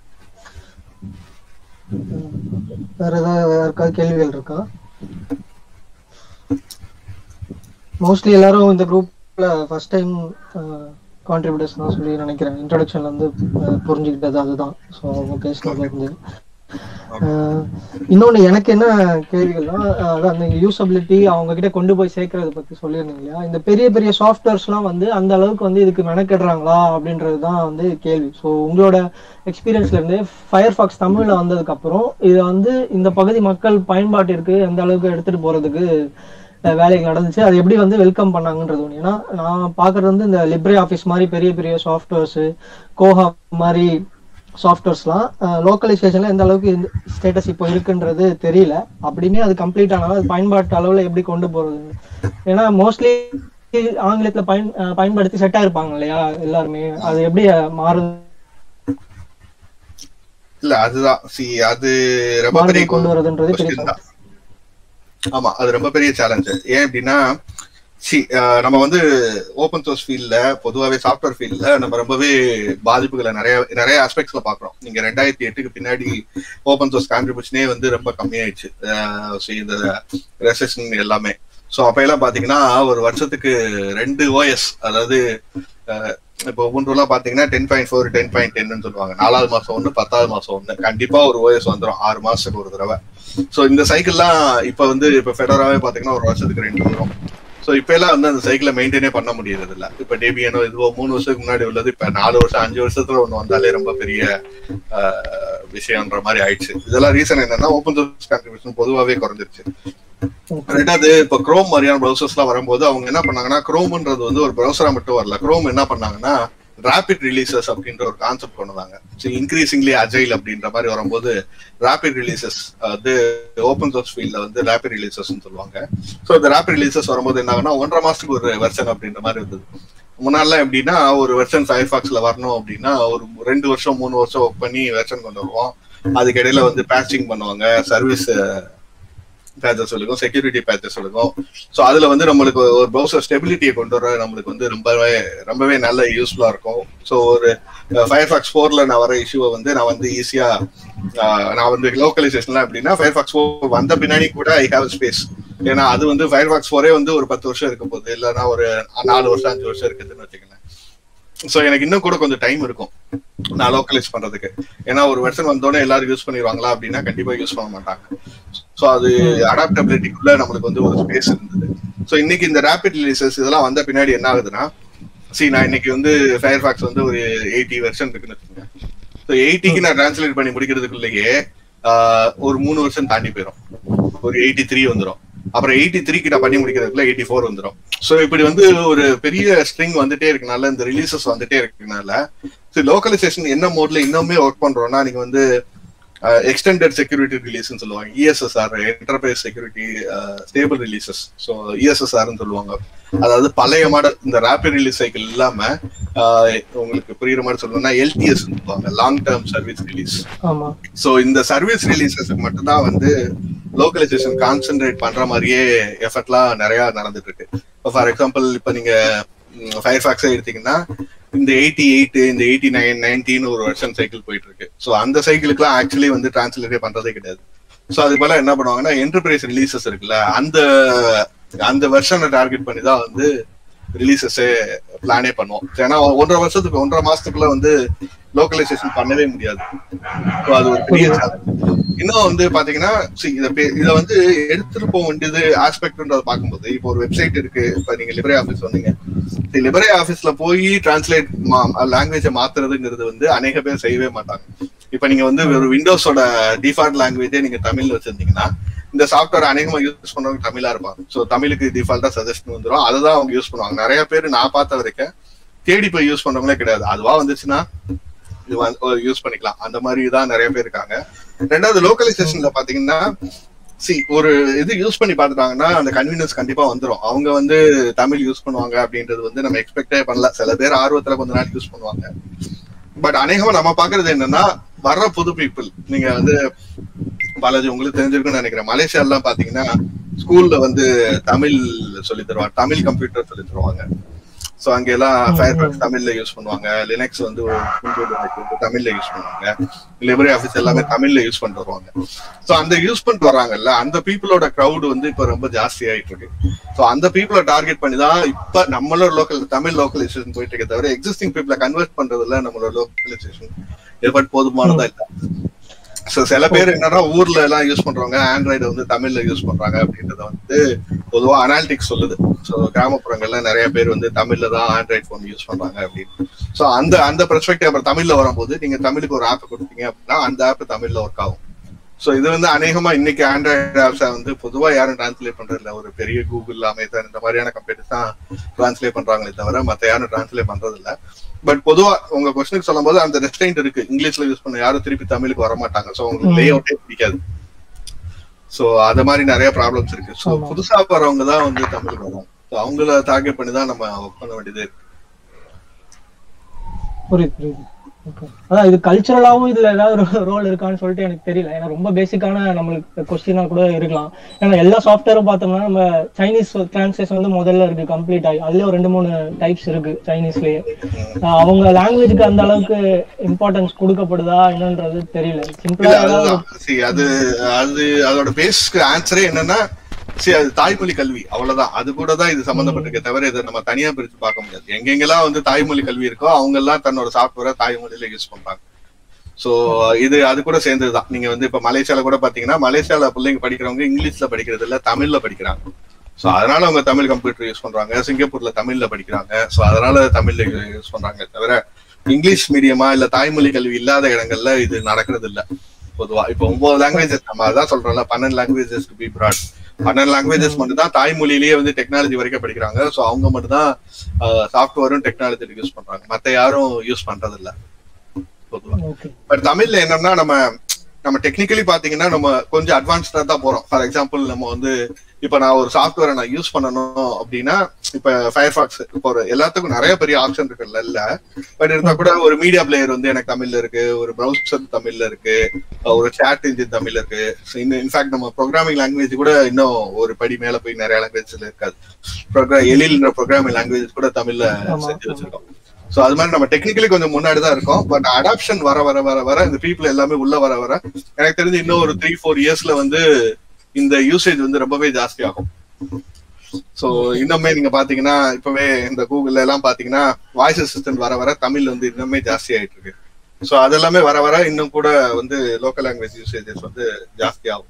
D: ம். வேற ஏதாவது யாருக்காவது கேள்விகள் இருக்கா மோஸ்ட்லி எல்லாரும் இந்த குரூப்ல ஃபர்ஸ்ட் டைம் கான்ட்ரிபியூட்டர்ஸ் தான் சொல்லி நினைக்கிறேன் இன்ட்ரடக்ஷன்ல இருந்து அஹ், புரிஞ்சுக்கிட்டது அதுதான் ஸோ அவங்க பேசுனதுல இருந்து அஹ், இன்னொன்னு எனக்கு என்ன கேள்விகள்னா அஹ், அதான் அந்த யூசபிலிட்டி அவங்க கிட்ட கொண்டு போய் சேர்க்கறத பத்தி சொல்லியிருந்தீங்க இல்லையா இந்த பெரிய பெரிய சாஃப்ட்வேர்ஸ்லாம் வந்து அந்த அளவுக்கு வந்து இதுக்கு மெனக்கெடுறாங்களா அப்படின்றது தான் வந்து கேள்வி ஸோ உங்களோட எக்ஸ்பீரியன்ஸ்ல இருந்து ஃபயர் ஃபாக்ஸ் தமிழ்ல வந்ததுக்கு அப்புறம் இதை வந்து இந்த பகுதி மக்கள் பயன்பாட்டிற்கு எந்த அளவுக்கு எடுத்துட்டு போறதுக்கு அஹ், வேலைகள் நடந்துச்சு அது எப்படி வந்து வெல்கம் பண்ணாங்கன்றது ஒன்று ஏன்னா நான் பார்க்கறது வந்து இந்த லிப்ரே ஆஃபீஸ் மாதிரி பெரிய பெரிய சாஃப்ட்வேர்ஸ் கோஹா மாதிரி சாஃப்ட்வேர்ஸ்லாம் லோக்கலைசேஷன்ல எந்த அளவுக்கு ஸ்டேட்டஸ் இப்போ இருக்குன்றது தெரியல அப்படின்னே அது கம்ப்ளீட் ஆனாலும் அது பயன்பாட்டு அளவுல எப்படி கொண்டு போறது ஏன்னா மோஸ்ட்லி ஆங்கிலத்துல பயன் அஹ், பயன்படுத்தி செட் ஆயிருப்பாங்க இல்லையா எல்லாருமே அது எப்படி அஹ், மாறுது
C: இல்ல அதுதான் சி அது ரொம்ப பெரிய
D: மாறுதல் கொண்டு வரதுன்றது பெரிய
C: question தான். ஆமா அது ரொம்ப பெரிய சேலஞ்ச் ஏன் அப்படின்னா சி நம்ம வந்து ஓப்பன் சோர்ஸ் ஃபீல்ட்ல பொதுவாகவே சாஃப்ட்வேர் ஃபீல்ட்ல நம்ம ரொம்பவே பாதிப்புகளை நிறைய நிறைய ஆஸ்பெக்ட்ஸ்ல பாக்குறோம் நீங்க ரெண்டாயிரத்தி எட்டுக்கு பின்னாடி ஓப்பன் சோர்ஸ் கான்ட்ரிபியூஷனே வந்து ரொம்ப கம்மியாயிடுச்சு அஹ், so இந்த ரெசெஷன் எல்லாமே ஸோ அப்ப எல்லாம் பாத்தீங்கன்னா ஒரு வருஷத்துக்கு ரெண்டு ஓஎஸ் அதாவது அஹ், இப்போ ஒவ்வொன்றுலாம் பாத்தீங்கன்னா ten point four ten point டென்னு சொல்லுவாங்க நாலாவது மாசம் ஒன்று பத்தாவது மாசம் ஒன்று கண்டிப்பா ஒரு ஓஎஸ் வந்துடும் ஆறு மாசத்துக்கு ஒரு தடவை ஸோ இந்த சைக்கிள்லாம் இப்போ வந்து இப்போ ஃபெடராவே பாத்தீங்கன்னா ஒரு வருஷத்துக்கு ரெண்டு வரும் ஸோ இப்போ எல்லாம் வந்து அந்த சைக்கிளை மெயின்டைனே பண்ண முடியறது இல்ல இப்போ டேபியனோ இதுவோ மூணு வருஷத்துக்கு முன்னாடி உள்ளது இப்போ நாலு வருஷம் அஞ்சு வருஷத்துல ஒன்று வந்தாலே ரொம்ப பெரிய ஆஹ், விஷயம்ன்ற மாதிரி ஆயிடுச்சு இதெல்லாம் ரீசன் என்னன்னா ஓப்பன் சோர்ஸ் கான்ட்ரிபியூஷன் பொதுவாகவே குறைஞ்சிருச்சு ரெண்டாவது இப்போ குரோம் மாதிரியான ப்ரௌசர்ஸ்லாம் வரும்போது அவங்க என்ன பண்ணாங்கன்னா குரோம்ன்றது வந்து ஒரு ப்ரௌசரா மட்டும் வரல குரோம் என்ன பண்ணாங்கன்னா ரேபிட் ரிலீசஸ் அப்படின்ற ஒரு கான்செப்ட் கொண்டு வந்தாங்க ஸோ இன்க்ரீசிங்லி அஜைல் அப்படின்ற மாதிரி வரும்போது ரேபிட் ரிலீசஸ் வந்து ஓப்பன் சோர்ஸ் ஃபீல்ட்ல வந்து ரேபிட் ரிலீசஸ் சொல்லுவாங்க ஸோ இந்த ரேபிட் ரிலீசஸ் வரும்போது என்ன ஆகுனா ஒன்றரை மாசத்துக்கு ஒரு வெர்ஷன் அப்படின்ற மாதிரி இருந்தது முன்னாடிலாம் எப்படின்னா ஒரு வெர்ஷன் ஃபயர்ஃபாக்ஸ்ல வரணும் அப்படின்னா ஒரு ரெண்டு வருஷம் மூணு வருஷம் ஒர்க் பண்ணி வெர்ஷன் கொண்டு வருவோம் அதுக்கு இடையில வந்து பேட்சிங் பண்ணுவாங்க சர்வீஸ் பேச்சஸ் இருக்கும் செக்யூரிட்டி பேச்சஸ் இருக்கும் ஸோ அதுல வந்து நம்மளுக்கு ஒரு ப்ரௌசர் ஸ்டெபிலிட்டியை கொண்டு வர நம்மளுக்கு வந்து ரொம்பவே ரொம்பவே நல்ல யூஸ்ஃபுல்லா இருக்கும் ஸோ ஒரு ஃபயர்ஃபாக்ஸ் ஃபோர்ல நான் வர இஷ்யூவை வந்து நான் வந்து ஈஸியா நான் வந்து லோக்கலைசேஷன்லாம் எப்படின்னா ஃபயர்ஃபாக்ஸ் ஃபோர் வந்த பின்னாடி கூட ஐ ஹாவ் ஸ்பேஸ் ஏன்னா அது வந்து ஃபயர்ஃபாக்ஸ் ஃபோரே வந்து ஒரு பத்து வருஷம் இருக்க போகுது இல்லைன்னா ஒரு நாலு வருஷம் அஞ்சு வருஷம் இருக்குதுன்னு வச்சுக்கோங்க ஸோ எனக்கு இன்னும் கூட கொஞ்சம் டைம் இருக்கும் நான் லோக்கலைஸ் பண்றதுக்கு ஏன்னா ஒரு வெர்ஷன் வந்தோடனே எல்லாரும் யூஸ் பண்ணிடுவாங்களா அப்படின்னா கண்டிப்பா யூஸ் பண்ண மாட்டாங்க ஸோ அது அடாப்டபிலிட்டிக்குள்ள நம்மளுக்கு வந்து ஒரு ஸ்பேஸ் இருந்தது ஸோ இன்னைக்கு இந்த ரேபிட் ரிலீசஸ் இதெல்லாம் வந்த பின்னாடி என்ன ஆகுதுன்னா சி நான் இன்னைக்கு வந்து ஃபயர்ஃபாக்ஸ் வந்து ஒரு எயிட்டி வெர்ஷன் இருக்குன்னு வச்சுக்கோங்க ஸோ எயிட்டிக்கு நான் டிரான்ஸ்லேட் பண்ணி முடிக்கிறதுக்குள்ளேயே ஆஹ், ஒரு மூணு வருஷம் தாண்டி போயிடும் ஒரு எயிட்டி த்ரீ வந்துடும் அப்புறம் எயிட்டி த்ரீ கிட்ட பண்ணி முடிக்கிறதுக்குள்ள எயிட்டி ஃபோர் வந்துடும் ஸோ இப்படி வந்து ஒரு பெரிய ஸ்ட்ரிங் வந்துட்டே இருக்கனால இந்த ரிலீசஸ் வந்துட்டே இருக்கனால லோக்கலைசேஷன் என்ன மோட்ல இன்னுமே ஒர்க் பண்றோம்னா நீங்க வந்து எக்ஸ்டெண்டட் செக்யூரிட்டி ரிலீஸ்னு சொல்லுவாங்க ESSR enterprise security stable releases so இஎஸ்எஸ்ஆர்னு சொல்லுவாங்க அதாவது பழைய மாடல் இந்த ரேபிட் ரிலீஸ் சைக்கிள் இல்லாம ஆஹ், உங்களுக்கு புரியுற மாதிரி சொல்லணும்னா எல்டிஎஸ் சொல்லுவாங்க லாங் டேர்ம் சர்வீஸ் ரிலீஸ்
D: ஆமா
C: ஸோ இந்த சர்வீஸ் ரிலீசஸ்க்கு மட்டும்தான் வந்து லோக்கலைசேஷன் கான்சென்ட்ரேட் பண்ற மாதிரியே எஃபர்ட்லாம் நிறைய நடந்துட்டு இருக்கு இப்போ ஃபார் எக்ஸாம்பிள் இப்போ நீங்க ஃபயர்ஃபாக்ஸே எடுத்தீங்கன்னா இந்த எயிட்டி எயிட் இந்த எயிட்டி நைன் நைன்டின்னு ஒரு வருஷன் சைக்கிள் போயிட்டு இருக்கு ஸோ அந்த சைக்கிளுக்குலாம் ஆக்சுவலி வந்து டிரான்ஸ்லேட்டே பண்றதே கிடையாது ஸோ அது போல என்ன பண்ணுவாங்கன்னா என்டர்பிரைஸ் ரிலீசஸ் இருக்குல்ல அந்த அந்த வெர்ஷனை டார்கெட் பண்ணி தான் வந்து ரிலீசஸே பிளானே பண்ணுவோம் ஏன்னா ஒன்றரை வருஷத்துக்கு ஒன்றரை மாசத்துக்குள்ள வந்து லோக்கலைசேஷன் பண்ணவே முடியாது So அது ஒரு பெரிய challenge. இன்னும் வந்து பாத்தீங்கன்னா see, இத பே- இத வந்து எடுத்துட்டு போக வேண்டியது ஆஸ்பெக்ட்ன்றத பார்க்கும்போது இப்போ ஒரு வெப்சைட் இருக்கு இப்ப நீங்க லிபரே ஆபீஸ் வந்தீங்க லிபரே ஆபீஸ்ல போய் டிரான்ஸ்லேட் லாங்குவேஜை மாத்துறதுங்கிறது வந்து அநேக பேர் செய்யவே மாட்டாங்க இப்ப நீங்க வந்து ஒரு விண்டோஸோட டிஃபால்ட் லாங்குவேஜே நீங்க தமிழ்ல வச்சிருந்தீங்கன்னா இந்த சாஃப்ட்வேர் அநேகமா யூஸ் பண்றவங்க தமிழா இருப்பாங்க சோ தமிழுக்கு டிஃபால்ட்டா சஜஷன் வந்துரும் அதுதான் அவங்க யூஸ் பண்ணுவாங்க நிறைய பேர் நான் பார்த்த வரைக்கும் தேடி போய் யூஸ் பண்றவங்களே கிடையாது அதுவா வந்துச்சுன்னா இது யூஸ் பண்ணிக்கலாம் அந்த மாதிரி தான் நிறைய பேர் இருக்காங்க ரெண்டாவது லோக்கலைசேஷன்ல பாத்தீங்கன்னா சி ஒரு இது யூஸ் பண்ணி பார்த்துட்டாங்கன்னா அந்த கன்வீனியன்ஸ் கண்டிப்பா வந்துரும் அவங்க வந்து தமிழ் யூஸ் பண்ணுவாங்க அப்படின்றது வந்து நம்ம எக்ஸ்பெக்டே பண்ணல சில பேர் ஆர்வத்துல கொஞ்ச நாள் யூஸ் பண்ணுவாங்க பட் அநேகமா நம்ம பாக்குறது என்னன்னா வர்ற புது பீப்புள் நீங்க வந்து பாலாஜி உங்களுக்கு தெரிஞ்சிருக்கும்னு நினைக்கிறேன் மலேசியாலாம் பாத்தீங்கன்னா ஸ்கூல்ல வந்து தமிழ் சொல்லி தருவாங்க தமிழ் கம்ப்யூட்டர் சொல்லி தருவாங்க ஸோ அங்க எல்லாம் ஃபயர்பாக்ஸ் தமிழ்ல யூஸ் பண்ணுவாங்க லினக்ஸ் வந்து Ubuntu வந்து தமிழ்ல யூஸ் பண்ணுவாங்க லிபரி ஆஃபீஸ் எல்லாமே தமிழ்ல யூஸ் பண்ணிட்டு வருவாங்க ஸோ அந்த யூஸ் பண்ணிட்டு வராங்கல்ல அந்த பீப்புளோட க்ரௌட் வந்து இப்ப ரொம்ப ஜாஸ்தி ஆயிட்டு இருக்கு ஸோ அந்த பீப்புளை டார்கெட் பண்ணி தான் இப்ப நம்மளோட லோக்கல் தமிழ் லோக்கலைசேஷன் போயிட்டு இருக்க தவிர எக்ஸிஸ்டிங் பீப்புளை கன்வெர்ட் பண்றதுல நம்மளோட லோக்கலைசேஷன் எஃபர்ட் போதுமானதா இல்ல ஸோ சில பேர் என்னன்னா ஊர்ல எல்லாம் யூஸ் பண்றவங்க ஆண்ட்ராய்டு வந்து தமிழ்ல யூஸ் பண்றாங்க அப்படின்றத வந்து பொதுவா அனாலிட்டிக்ஸ் சொல்லுது ஸோ கிராமப்புறங்கள்ல நிறைய பேர் வந்து தமிழ்ல தான் ஆண்ட்ராய்டு ஃபோன் யூஸ் பண்றாங்க அப்படின்னு ஸோ அந்த அந்த பெர்ஸ்பெக்டிவ் அப்புறம் தமிழ்ல வரும்போது நீங்க தமிழுக்கு ஒரு ஆப் கொடுத்தீங்க அப்படின்னா அந்த ஆப் தமிழ்ல ஒர்க் ஆகும் ஸோ இது வந்து அநேகமா இன்னைக்கு ஆண்ட்ராய்டு ஆப்ஸை வந்து பொதுவா யாரும் டிரான்ஸ்லேட் பண்றது இல்ல ஒரு பெரிய கூகுள் அமேசான் இந்த மாதிரியான கம்பெனிஸ் தான் டிரான்ஸ்லேட் பண்றாங்களே தவிர மத்த யாரும் டிரான்ஸ்லேட் பண்றது இல்ல பட் பொதுவா உங்க கொஸ்டினுக்கு சொல்லும் போது அந்த ரெஸ்ட்ரெயின்ட் இருக்கு இங்கிலீஷ்ல யூஸ் பண்ண யாரும் திருப்பி தமிழுக்கு வர மாட்டாங்க ஸோ உங்களுக்கு லே அவுட்டே பிடிக்காது ஸோ அது மாதிரி நிறைய ப்ராப்ளம்ஸ் இருக்கு ஸோ
D: ஆமா.
C: புதுசா வரவங்க தான் வந்து தமிழ் வரும் So அவங்கள டார்கெட் பண்ணி தான் நம்ம ஒர்க் பண்ண வேண்டியது இருக்கு
D: புரியுது புரியுது ஓகே அதான் இது கல்ச்சுரலாவும் இதுல ஏதாவது ஒரு ரோல் இருக்கான்னு சொல்லிட்டு எனக்கு தெரியல ஏன்னா ரொம்ப பேசிக்கான நம்மளுக்கு கொஸ்டினா கூட இருக்கலாம் ஏன்னா எல்லா சாஃப்ட்வேரும் பார்த்தோம்னா நம்ம சைனீஸ் டிரான்ஸ்லேஷன் வந்து முதல்ல இருக்கு கம்ப்ளீட் ஆகி அதுலயே ஒரு ரெண்டு மூணு டைப்ஸ் இருக்கு சைனீஸ்லயே ஆஹ் அவங்க லாங்குவேஜ்க்கு அந்த அளவுக்கு இம்பார்ட்டன்ஸ் கொடுக்கப்படுதா என்னன்றது தெரியல
C: இல்ல
D: சிம்பிளா ஏதாவது
C: அதுதான் See, அது அது அதோட பேஸ்க்கு ஆன்சரே என்னன்னா சரி அது தாய்மொழி கல்வி அவ்வளவுதான் அது கூட தான் இது சம்பந்தப்பட்டிருக்கே தவிர இதை நம்ம தனியா பிரிச்சு பார்க்க முடியாது எங்கெங்கெல்லாம் வந்து தாய்மொழி கல்வி இருக்கோ அவங்க எல்லாம் தன்னோட சாஃப்ட்வேரை தாய்மொழியில யூஸ் பண்றாங்க சோ இது அது கூட சேர்ந்ததுதான் நீங்க வந்து இப்ப மலேசியால கூட பாத்தீங்கன்னா மலேசியால பிள்ளைங்க படிக்கிறவங்க இங்கிலீஷ்ல படிக்கிறது இல்ல தமிழ்ல படிக்கிறாங்க சோ அதனால அவங்க தமிழ் கம்ப்யூட்டர் யூஸ் பண்றாங்க சிங்கப்பூர்ல தமிழ்ல படிக்கிறாங்க சோ அதனால தமிழ்ல யூஸ் பண்றாங்க தவிர இங்கிலீஷ் மீடியமா இல்ல தாய்மொழி கல்வி இல்லாத இடங்கள்ல இது நடக்கிறது இல்ல பொதுவா இப்ப ஒன்பது லாங்குவேஜஸ் நம்ம அதான் சொல்றோம்ல பன்னெண்டு லாங்குவேஜஸ் டு பி ப்ராட் பன்னெண்டு லாங்குவேஜஸ் மட்டும் தான் தாய்மொழியிலேயே வந்து டெக்னாலஜி வரைக்கும் படிக்கிறாங்க சோ அவங்க மட்டும் தான் சாஃப்ட்வேரும் டெக்னாலஜி யூஸ் பண்றாங்க மத்த யாரும் யூஸ் பண்றது இல்ல பொதுவா
D: ஓகே
C: பட் தமிழ்ல என்னன்னா நம்ம நம்ம டெக்னிக்கலி பாத்தீங்கன்னா நம்ம கொஞ்சம் அட்வான்ஸ்டா தான் போறோம் ஃபார் எக்ஸாம்பிள் நம்ம வந்து இப்ப நான் ஒரு சாஃப்ட்வேரை நான் யூஸ் பண்ணணும் அப்படின்னா இப்ப ஃபயர்பாக்ஸ் இப்போ ஒரு எல்லாத்துக்கும் நிறைய பெரிய ஆப்ஷன் இருக்குல்ல இல்ல பட் இருந்தா கூட ஒரு மீடியா பிளேயர் வந்து எனக்கு தமிழ்ல இருக்கு ஒரு ப்ரௌசர் தமிழ்ல இருக்கு ஒரு chat இன்ஜின் தமிழ்ல இருக்கு So, இன்னும் இன்ஃபேக்ட் நம்ம ப்ரோக்ராமிங் லாங்குவேஜ் கூட இன்னும் ஒரு படி மேல போய் நிறைய லாங்குவேஜ்ல இருக்காது ப்ரோக்ராம் எழில்ன்ற ப்ரோக்ராமிங் லாங்குவேஜ் கூட தமிழ்ல
D: ஆமா.
C: செஞ்சு வச்சிருக்கோம் சோ அது மாதிரி நம்ம டெக்னிக்கலி கொஞ்சம் முன்னாடி தான் இருக்கோம் பட் அடாப்ஷன் வர வர வர வர இந்த பீப்புள் எல்லாமே உள்ள வர வர எனக்கு தெரிஞ்சு இன்னும் ஒரு த்ரீ ஃபோர் இயர்ஸ்ல வந்து இந்த யூசேஜ் வந்து ரொம்பவே ஜாஸ்தி ஆகும் சோ இன்னுமே நீங்க பாத்தீங்கன்னா இப்பவே இந்த கூகுள்ல எல்லாம் பாத்தீங்கன்னா வாய்ஸ் அசிஸ்டன்ட் வர வர தமிழ் வந்து இன்னுமே ஜாஸ்தி ஆயிட்டு இருக்கு சோ அதெல்லாமே வர வர இன்னும் கூட வந்து லோக்கல் லாங்குவேஜ் யூசேஜஸ் வந்து ஜாஸ்தி ஆகும்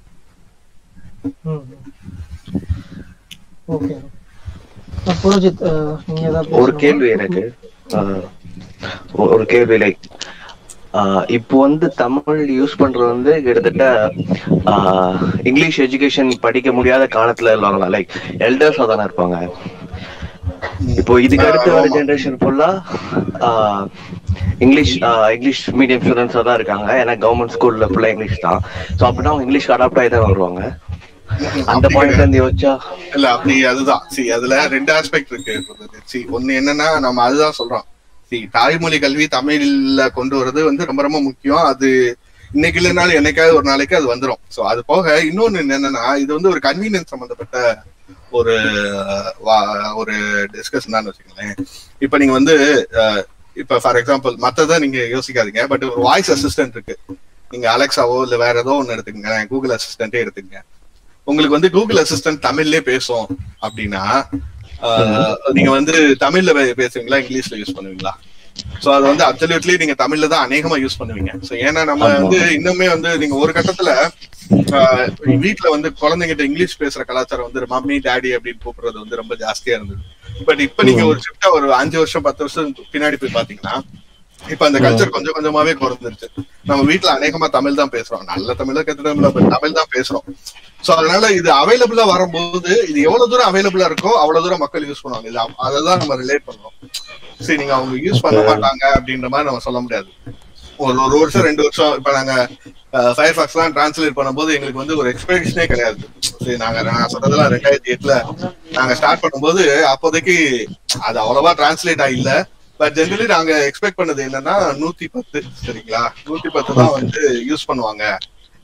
D: ஓகே புரோஜித் அஹ், நீங்க ஏதாவது
E: ஒரு
D: பேசணுமா?
E: கேள்வி எனக்கு ஆஹ், ஒ- ஒரு கேள்வி லைக் இப்போ வந்து தமிழ் யூஸ் பண்றது வந்து கிட்டத்தட்ட ஆஹ், இங்கிலீஷ் எஜுகேஷன் படிக்க முடியாத காலத்துல உள்ளவங்க லைக் எல்டர்ஸா தானே இருப்பாங்க இப்போ இதுக்கு அடுத்து வர ஜெனரேஷன் ஃபுல்லா இங்கிலீஷ் ஆஹ், இங்கிலீஷ் மீடியம் ஸ்டூடெண்ட்ஸா தான் இருக்காங்க ஏன்னா கவர்மெண்ட் ஸ்கூல்ல ஃபுல்லா இங்கிலீஷ் தான் ஸோ அப்படின்னா அவங்க இங்கிலீஷ் அடாப்ட் ஆகி தான் வருவாங்க அந்த பாயிண்ட்ல இருந்து யோசிச்சா
C: இல்ல அப்படி அதுதான் சி அதுல ரெண்டு ஆஸ்பெக்ட் இருக்கு சி ஒண்ணு என்னன்னா நம்ம அதுதான் சொல்றோம் சி தாய்மொழி கல்வி தமிழ்ல கொண்டு வர்றது வந்து ரொம்ப ரொம்ப முக்கியம் அது இன்னைக்கு இல்லைனாலும் என்னைக்காவது ஒரு நாளைக்கு அது வந்துரும் சோ அது போக இன்னொன்னு என்னன்னா இது வந்து ஒரு கன்வீனியன்ஸ் சம்பந்தப்பட்ட ஒரு அஹ், வா- ஒரு டிஸ்கஷன் தான் வச்சுக்கோங்களேன் இப்ப நீங்க வந்து அஹ், இப்ப ஃபார் எக்ஸாம்பிள் மத்ததை நீங்க யோசிக்காதீங்க பட் ஒரு வாய்ஸ் அசிஸ்டன்ட் இருக்கு நீங்க அலெக்சாவோ இல்ல வேற ஏதோ ஒண்ணு எடுத்துக்கங்க கூகுள் அசிஸ்டன்ட்டே எடுத்துக்கங்க உங்களுக்கு வந்து கூகுள் அசிஸ்டன்ட் தமிழ்லயே பேசும் அப்படின்னா ஆஹ், நீங்க வந்து தமிழ்ல பே- பேசுவீங்களா இங்கிலீஷ்ல யூஸ் பண்ணுவீங்களா சோ அது வந்து அப்சல்யூட்லி நீங்க தமிழ்ல தான் அநேகமா யூஸ் பண்ணுவீங்க சோ ஏன்னா நம்ம
E: ஆமா.
C: வந்து இன்னுமே வந்து நீங்க ஒரு கட்டத்துல ஆஹ், வீட்ல வந்து குழந்தைங்கிட்ட இங்கிலீஷ் பேசுற கலாச்சாரம் வந்து மம்மி டாடி அப்படின்னு கூப்பிடுறது வந்து ரொம்ப ஜாஸ்தியா இருந்தது பட் இப்ப நீங்க ஒரு ஷிஃப்டா ஒரு அஞ்சு வருஷம் பத்து வருஷம் பின்னாடி போய் பாத்தீங்கன்னா இப்ப அந்த கல்ச்சர் கொஞ்சம் கொஞ்சமாவே குறைஞ்சிருச்சு நம்ம வீட்ல அநேகமா தமிழ் தான் பேசுறோம் நல்ல தமிழ கெட்ட தமிழ தமிழ் தான் பேசுறோம் சோ அதனால இது அவைலபிளா வரும்போது இது எவ்வளவு தூரம் அவைலபிளா இருக்கோ அவ்வளவு தூரம் மக்கள் யூஸ் பண்ணுவாங்க இது அவ- அததான் நம்ம ரிலேட் பண்றோம் சரி நீங்க அவங்க யூஸ் பண்ண மாட்டாங்க அப்படின்ற மாதிரி நம்ம சொல்ல முடியாது ஒரு ஒரு வருஷம் ரெண்டு வருஷம் இப்ப நாங்க ஃபயர் ஃபாக்ஸ் எல்லாம் டிரான்ஸ்லேட் பண்ணும்போது எங்களுக்கு வந்து ஒரு எக்ஸ்பெக்டேஷனே கிடையாது சரி நாங்க நான் சொல்றதெல்லாம் ரெண்டாயிரத்தி எட்டுல நாங்க ஸ்டார்ட் பண்ணும்போது அப்போதைக்கு அது அவ்வளவா டிரான்ஸ்லேட் ஆகல பட் ஜென்ரலி நாங்க எக்ஸ்பெக்ட் பண்ணது என்னன்னா நூத்தி பத்து சரிங்களா நூத்தி பத்து தான் வந்து யூஸ் பண்ணுவாங்க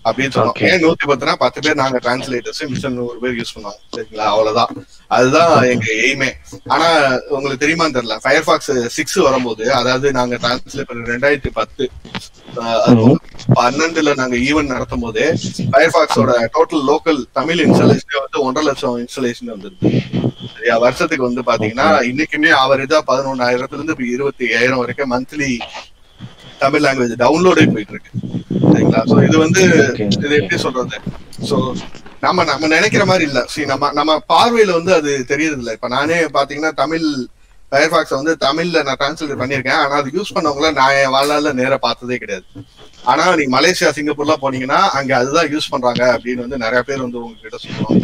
C: அப்படின்னு சொன்னோம்
E: Okay.
C: ஏன் நூத்தி பத்துனா பத்து பேர் நாங்க டிரான்ஸ்லேட்டர்ஸ் மிச்சம் நூறு பேர் யூஸ் பண்ணுவாங்க சரிங்களா அவ்வளவுதான் அதுதான் எங்க எய்மே ஆனா உங்களுக்கு தெரியுமா தெரியல ஃபயர்பாக்ஸ் சிக்ஸ் வரும்போது அதாவது நாங்க டிரான்ஸ்லேட் பண்ண ரெண்டாயிரத்தி பத்து ஆஹ், அது பன்னெண்டுல நாங்க ஈவென்ட் நடத்தும் போதே ஃபயர்பாக்ஸோட டோட்டல் லோக்கல் தமிழ் இன்ஸ்டாலேஷன் வந்து ஒன்றரை லட்சம் இன்ஸ்டாலேஷன் வந்துருக்கு சரியா வருஷத்துக்கு வந்து பாத்தீங்கன்னா இன்னைக்குமே ஆவரேஜா பதினொன்னாயிரத்துல இருந்து இப்ப இருபத்தி ஐயாயிரம் வரைக்கும் மந்த்லி தமிழ் லாங்குவேஜ் டவுன்லோடே போயிட்டு இருக்கு சரிங்களா சோ இது வந்து
E: Okay,
C: இது எப்படி சொல்றது சோ நம்ம நம்ம நினைக்கிற மாதிரி இல்ல see நம்ம நம்ம பார்வையில வந்து அது தெரியறது இல்ல இப்ப நானே பாத்தீங்கன்னா தமிழ் ஃபயர்பாக்ஸ் வந்து தமிழ்ல நான் டிரான்ஸ்லேட் பண்ணியிருக்கேன் ஆனா அது யூஸ் பண்ணவங்கள நான் என் வாழ்நாள்ல நேரா பார்த்ததே கிடையாது ஆனா நீங்க மலேசியா சிங்கப்பூர்லாம் போனீங்கன்னா அங்க அதுதான் யூஸ் பண்றாங்க அப்படின்னு வந்து நிறைய பேர் வந்து உங்ககிட்ட சொல்லுவாங்க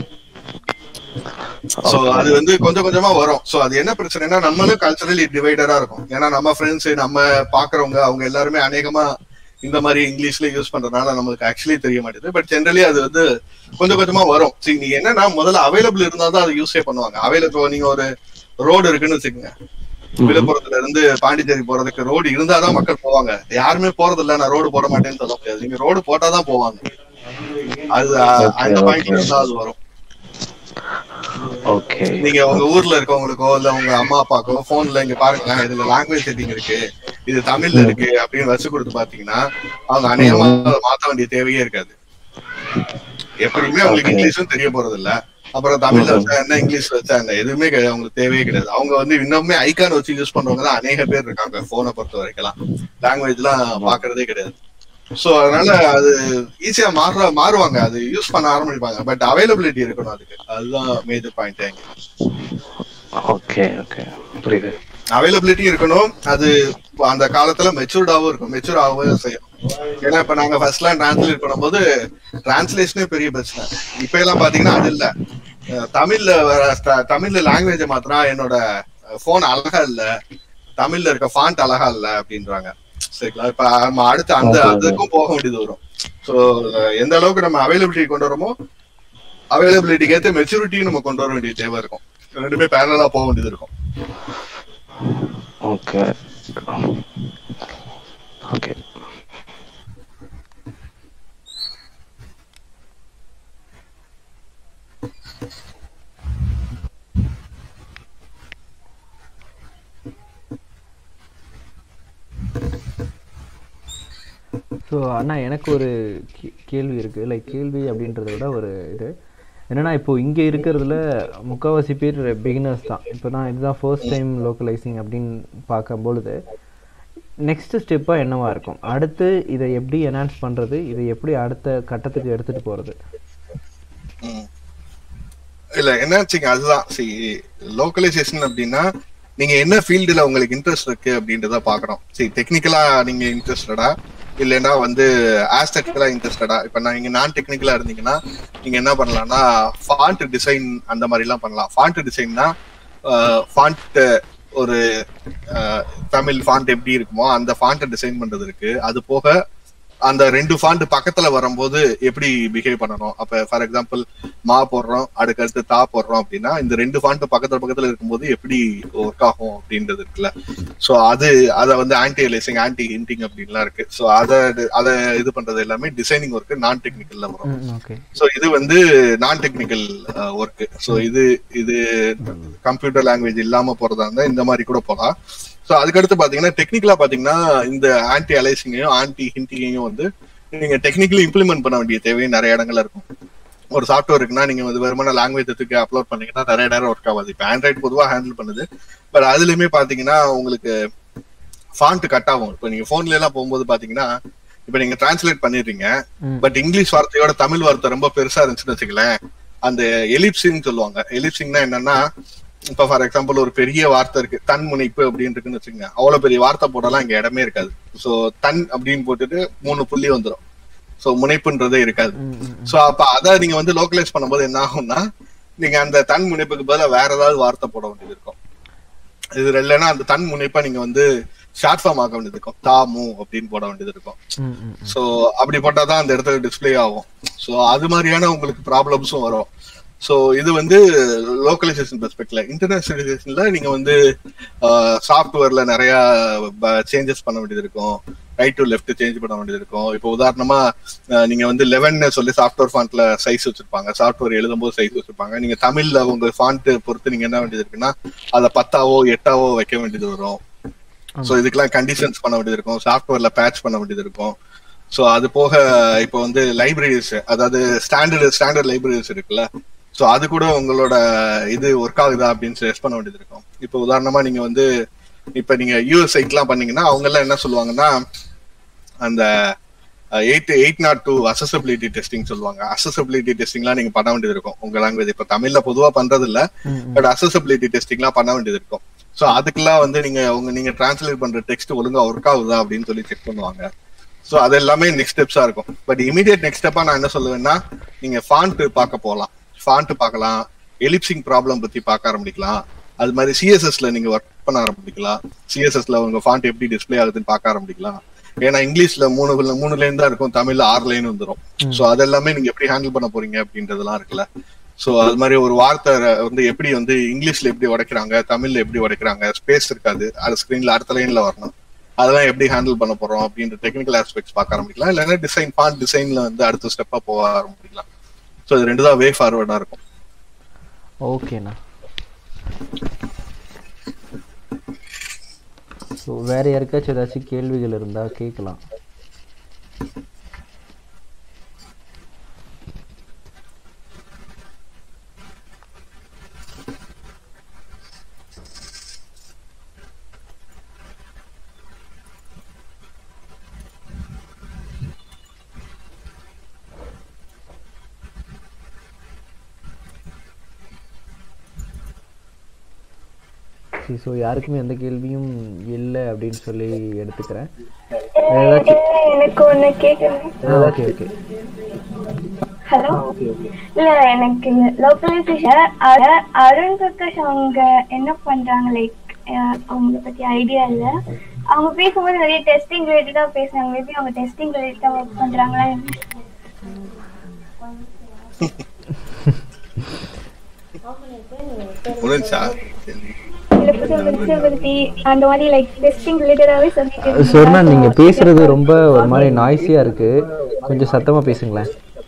C: சோ அது வந்து கொஞ்சம் கொஞ்சமா வரும் சோ அது என்ன பிரச்சனைனா நம்மளும் கல்ச்சரலி டிவைடரா இருக்கும் ஏன்னா நம்ம ஃப்ரெண்ட்ஸ் நம்ம பாக்குறவங்க அவங்க எல்லாருமே அநேகமா இந்த மாதிரி இங்கிலீஷ்ல யூஸ் பண்றதுனால நம்மளுக்கு ஆக்சுவலி தெரிய மாட்டேங்குது பட் ஜென்ரலி அது வந்து கொஞ்சம் கொஞ்சமா வரும் சரி நீங்க என்னன்னா முதல்ல அவைலபிள் இருந்தா தான் அதை யூஸே பண்ணுவாங்க அவைலபிள் நீங்க ஒரு ரோடு இருக்குன்னு வச்சுக்கோங்க விழுப்புரத்துல இருந்து பாண்டிச்சேரி போறதுக்கு ரோடு இருந்தாதான் மக்கள் போவாங்க யாருமே போறது இல்ல நான் ரோடு போட மாட்டேன்னு சொல்ல முடியாது நீங்க ரோடு போட்டாதான் போவாங்க அது அ- அந்த
E: Okay,
C: பாயிண்ட்ல
E: okay.
C: இருந்தா அது வரும்
E: ஓகே
C: நீங்க உங்க ஊர்ல இருக்கவங்களுக்கோ இல்ல உங்க அம்மா அப்பாக்கோ போன்ல இங்க பாருங்க இதுல லாங்குவேஜ் செட்டிங் இருக்கு இது தமிழ்ல இருக்கு அப்படின்னு வச்சு கொடுத்து பாத்தீங்கன்னா அவங்க அநேகமா அதை மாத்த வேண்டிய தேவையே இருக்காது எப்படியுமே அவங்களுக்கு
E: Okay.
C: இங்கிலீஷும் தெரிய போறது இல்ல அப்புறம் தமிழ்ல வச்சா என்ன இங்கிலீஷ் வச்சா என்ன எதுவுமே கிடையாது அவங்களுக்கு தேவையே கிடையாது அவங்க வந்து இன்னுமே ஐகான் வச்சு யூஸ் பண்றவங்க தான் அநேக பேர் இருக்காங்க போனை பொறுத்த வரைக்கும் லாங்குவேஜ் எல்லாம் பாக்குறதே கிடையாது சோ அதனால அது ஈஸியா மாற மாறுவாங்க அது யூஸ் பண்ண ஆரம்பிப்பாங்க பட் அவைலபிலிட்டி இருக்கணும் அதுக்கு அதுதான் மேஜர் பாயிண்ட் எங்க
E: ஓகே ஓகே புரியுது
C: அவைலபிலிட்டி இருக்கணும் அது அந்த காலத்துல மெச்சூர்டாவும் இருக்கும் மெச்சூர் ஆகவும் செய்யும் ஏன்னா இப்ப நாங்க ஃபர்ஸ்ட்லாம் டிரான்ஸ்லேட் பண்ணும்போது டிரான்ஸ்லேஷனே பெரிய பிரச்சனை இப்ப எல்லாம் பாத்தீங்கன்னா அது இல்ல அஹ் தமிழ்ல வர த- தமிழ்ல லாங்குவேஜ் மாத்தினா என்னோட போன் அழகா இல்ல தமிழ்ல இருக்க ஃபாண்ட் அழகா இல்ல அப்படின்றாங்க சரிங்களா இப்ப நம்ம அடுத்து அந்த
E: Okay, okay.
C: அதுக்கும் போக வேண்டியது வரும் சோ எந்த அளவுக்கு நம்ம அவைலபிலிட்டி கொண்டு வரோமோ அவைலபிலிட்டிக்கு ஏற்ற மெச்சூரிட்டியும் நம்ம கொண்டு வர வேண்டிய தேவை இருக்கும் ரெண்டுமே பேரலா போக வேண்டியது இருக்கும்
E: ஓகே ஓகே
A: ஸோ அண்ணா எனக்கு ஒரு கே- கேள்வி இருக்குது லைக் கேள்வி அப்படின்றத விட ஒரு இது என்னன்னா இப்போ இங்கே இருக்கிறதுல முக்கால்வாசி பேர் பிகினர்ஸ் தான் இப்போ நான் இதுதான் ஃபர்ஸ்ட் டைம் லோக்கலைசிங் அப்படின்னு பார்க்கும் பொழுது நெக்ஸ்ட் ஸ்டெப்பாக என்னவா இருக்கும் அடுத்து இதை எப்படி என்ஹான்ஸ் பண்ணுறது இதை எப்படி அடுத்த கட்டத்துக்கு எடுத்துகிட்டு போகிறது
C: ம். இல்ல என்னாச்சுங்க அதுதான் சி லோக்கலைசேஷன் அப்படின்னா நீங்க என்ன ஃபீல்டுல உங்களுக்கு இன்ட்ரெஸ்ட் இருக்கு அப்படின்றத பாக்கணும் சரி டெக்னிக்கலா நீங்க இன்ட்ரெஸ்டடா இல்லைன்னா வந்து ஆஸ்தட்டிக்கலா இன்ட்ரெஸ்டடா இப்ப நான் இங்க நான் டெக்னிக்கலா இருந்தீங்கன்னா நீங்க என்ன பண்ணலாம்னா ஃபாண்ட் டிசைன் அந்த மாதிரி எல்லாம் பண்ணலாம் ஃபாண்ட் டிசைன்னா ஃபாண்ட் ஒரு அஹ், தமிழ் ஃபாண்ட் எப்படி இருக்குமோ அந்த ஃபாண்ட்டை டிசைன் பண்றது இருக்கு அது போக அந்த ரெண்டு ஃபாண்ட் பக்கத்துல வரும்போது எப்படி பிஹேவ் பண்ணணும் அப்ப ஃபார் எக்ஸாம்பிள் மா போடுறோம் அடுக்கடுத்து தா போடுறோம் அப்படின்னா இந்த ரெண்டு ஃபாண்ட் பக்கத்துல பக்கத்துல இருக்கும்போது எப்படி ஒர்க் ஆகும் அப்படின்றது இருக்குல்ல சோ அது அத வந்து ஆன்டி அலைசிங் ஆன்டி ஹிண்டிங் அப்படின்லாம் இருக்கு சோ அத அத இது பண்றது எல்லாமே டிசைனிங் ஒர்க் நான் டெக்னிக்கல்ல வரும்
A: ஓகே
C: சோ இது வந்து நான் டெக்னிக்கல் ஒர்க் சோ இது இது கம்ப்யூட்டர் லாங்குவேஜ் இல்லாம போறதா இருந்தா இந்த மாதிரி கூட போகலாம் சோ அதுக்கடுத்து பாத்தீங்கன்னா டெக்னிக்கலா பாத்தீங்கன்னா இந்த ஆன்டி அலைசிங்கையும் ஆன்டி ஹிண்டிங்கையும் வந்து நீங்க டெக்னிக்கலி இம்ப்ளிமெண்ட் பண்ண வேண்டிய தேவை நிறைய இடங்கள்ல இருக்கும் ஒரு சாஃப்ட்வேர் இருக்குன்னா நீங்க வந்து வெறுமன லாங்குவேஜ் தூக்கி அப்லோட் பண்ணீங்கன்னா நிறைய நேரம் ஒர்க் ஆகாது இப்போ ஆண்ட்ராய்டு பொதுவா ஹேண்டில் பண்ணுது பட் அதுலயுமே பாத்தீங்கன்னா உங்களுக்கு ஃபாண்ட் கட் ஆகும் இப்போ நீங்க போன்ல எல்லாம் போகும்போது பாத்தீங்கன்னா இப்போ நீங்க டிரான்ஸ்லேட் பண்ணிடுறீங்க
A: ம்.
C: பட் இங்கிலீஷ் வார்த்தையோட தமிழ் வார்த்தை ரொம்ப பெருசா இருந்துச்சுன்னு வச்சுக்கலேன் அந்த எலிப்சிங் சொல்லுவாங்க எலிப்சிங்னா என்னன்னா இப்ப ஃபார் எக்ஸாம்பிள் ஒரு பெரிய வார்த்தை இருக்கு தன் முனைப்பு அப்படின்னு இருக்குன்னு வச்சுக்கோங்க அவ்வளவு பெரிய வார்த்தை போடலாம் இங்க இடமே இருக்காது சோ தன் அப்படின்னு போட்டுட்டு மூணு புள்ளி வந்துரும் சோ முனைப்புன்றதே இருக்காது சோ அப்ப அத நீங்க வந்து லோக்கலைஸ் பண்ணும்போது என்ன ஆகும்னா நீங்க அந்த தன் முனைப்புக்கு பதிலா வேற ஏதாவது வார்த்தை போட வேண்டியது இருக்கும் இது இல்லைன்னா அந்த தன் முனைப்பா நீங்க வந்து ஷார்ட் ஃபார்ம் ஆக்க வேண்டியது இருக்கும் தாமு அப்படின்னு போட வேண்டியது இருக்கும்
A: ம் ம்
C: சோ அப்படி போட்டாதான் அந்த இடத்துல டிஸ்ப்ளே ஆகும் சோ அது மாதிரியான உங்களுக்கு ப்ராப்ளம்ஸும் வரும் சோ இது வந்து லோக்கலைசேஷன் பெர்ஸ்பெக்ட்ல இன்டர்நேஷனலைசேஷன்ல நீங்க வந்து சாஃப்ட்வேர்ல நிறைய சேஞ்சஸ் பண்ண வேண்டியது இருக்கும் ரைட் டு லெஃப்ட் சேஞ்ச் பண்ண வேண்டியது இருக்கும் இப்போ உதாரணமா அஹ், நீங்க வந்து லெவன் சொல்லி சாஃப்ட்வேர் ஃபாண்ட்ல சைஸ் வச்சிருப்பாங்க சாஃப்ட்வேர் எழுதும்போது சைஸ் வச்சிருப்பாங்க நீங்க தமிழ்ல உங்க ஃபாண்ட் பொறுத்து நீங்க என்ன வேண்டியது இருக்குன்னா அதை பத்தாவோ எட்டாவோ வைக்க வேண்டியது வரும் ஸோ இதுக்கெல்லாம் கண்டிஷன்ஸ் பண்ண வேண்டியது இருக்கும் சாஃப்ட்வேர்ல பேட்ச் பண்ண வேண்டியது இருக்கும் ஸோ அது போக இப்போ வந்து லைப்ரரிஸ் அதாவது ஸ்டாண்டர்ட் ஸ்டாண்டர்ட் லைப்ரரிஸ் இருக்குல்ல ஸோ அது கூட உங்களோட இது ஒர்க் ஆகுதா அப்படின்னு டெஸ்ட் பண்ண வேண்டியது இருக்கும் இப்போ உதாரணமா நீங்க வந்து இப்போ நீங்க யூஎஸ் சைட்லாம் பண்ணீங்கன்னா அவங்க எல்லாம் என்ன சொல்லுவாங்கன்னா அந்த eight eight not two accessibility testing சொல்லுவாங்க அசசபிலிட்டி டெஸ்டிங்லாம் நீங்க பண்ண வேண்டியது இருக்கும் உங்க லாங்குவேஜ் இப்போ தமிழ்ல பொதுவா பண்றது இல்ல பட் அசசபிலிட்டி டெஸ்டிங்லாம் பண்ண வேண்டியது இருக்கும் ஸோ அதுக்கெல்லாம் வந்து நீங்க உங்க நீங்க டிரான்ஸ்லேட் பண்ற டெக்ஸ்ட் ஒழுங்கா ஒர்க் ஆகுதா அப்படின்னு சொல்லி செக் பண்ணுவாங்க ஸோ அது எல்லாமே நெக்ஸ்ட் ஸ்டெப்ஸா இருக்கும் பட் இமீடியட் நெக்ஸ்ட் ஸ்டெப்பா நான் என்ன சொல்லுவேன்னா நீங்க ஃபாண்ட் பார்க்க போகலாம் ஃபாண்ட் பார்க்கலாம் எலிப்சிங் ப்ராப்ளம் பத்தி பார்க்க ஆரம்பிக்கலாம் அது மாதிரி சிஎஸ்எஸ்ல நீங்க ஒர்க் பண்ண ஆரம்பிக்கலாம் சிஎஸ்எஸ்ல உங்க ஃபாண்ட் எப்படி டிஸ்ப்ளே ஆகுதுன்னு பார்க்க ஆரம்பிக்கலாம் ஏன்னா இங்கிலீஷ்ல மூணு மூணு லைன் தான் இருக்கும் தமிழ்ல ஆறு லைன் வந்துடும் ஸோ அதெல்லாமே நீங்க எப்படி ஹேண்டில் பண்ண போறீங்க அப்படின்றதெல்லாம் இருக்குல்ல ஸோ அது மாதிரி ஒரு வார்த்தை வந்து எப்படி வந்து இங்கிலீஷ்ல எப்படி உடைக்கிறாங்க தமிழ்ல எப்படி உடைக்கிறாங்க ஸ்பேஸ் இருக்காது அது ஸ்கிரீன்ல அடுத்த லைன்ல வரணும் அதெல்லாம் எப்படி ஹேண்டில் பண்ண போறோம் அப்படின்ற டெக்னிக்கல் ஆஸ்பெக்ட்ஸ் பார்க்க ஆரம்பிக்கலாம் இல்லைன்னா டிசைன் ஃபாண்ட் டிசைன்ல வந்து அடுத்த ஸ்டெப்பா போக ஆரம்பிக்கலாம் ஸோ இது ரெண்டு தான் வே ஃபார்வர்டா இருக்கும்
A: ஓகேண்ணா ஸோ வேற யாருக்காச்சும் ஏதாச்சும் கேள்விகள் இருந்தா கேட்கலாம் சரி ஸோ யாருக்குமே எந்த கேள்வியும் இல்லை அப்படின்னு சொல்லி எடுத்துக்கிறேன் வேற ஏதாச்சும்
B: எனக்கு ஒண்ணு கேட்கணும்
A: ஓகே ஓகே
B: ஹலோ இல்ல எனக்கு லோக்கலைசேஷன் அருண் பிரகாஷ் அவங்க என்ன பண்றாங்க லைக் அவங்கள பத்தி ஐடியா இல்ல அவங்க பேசும்போது நிறைய டெஸ்டிங் ரிலேட்டடா பேசுனாங்க மேபி அவங்க டெஸ்டிங் ரிலேட்டடா ஒர்க் பண்றாங்களா என்ன?
C: முடிஞ்சா
B: இல்ல புது விசிபிலிட்டி அந்த மாதிரி லைக் டெஸ்டிங் ரிலேட்டடாவே சொல்லிட்டு
A: சொர்ணா நீங்க பேசுறது ரொம்ப ஒரு மாதிரி நாய்ஸியா இருக்கு கொஞ்சம் சத்தமா பேசுங்களேன்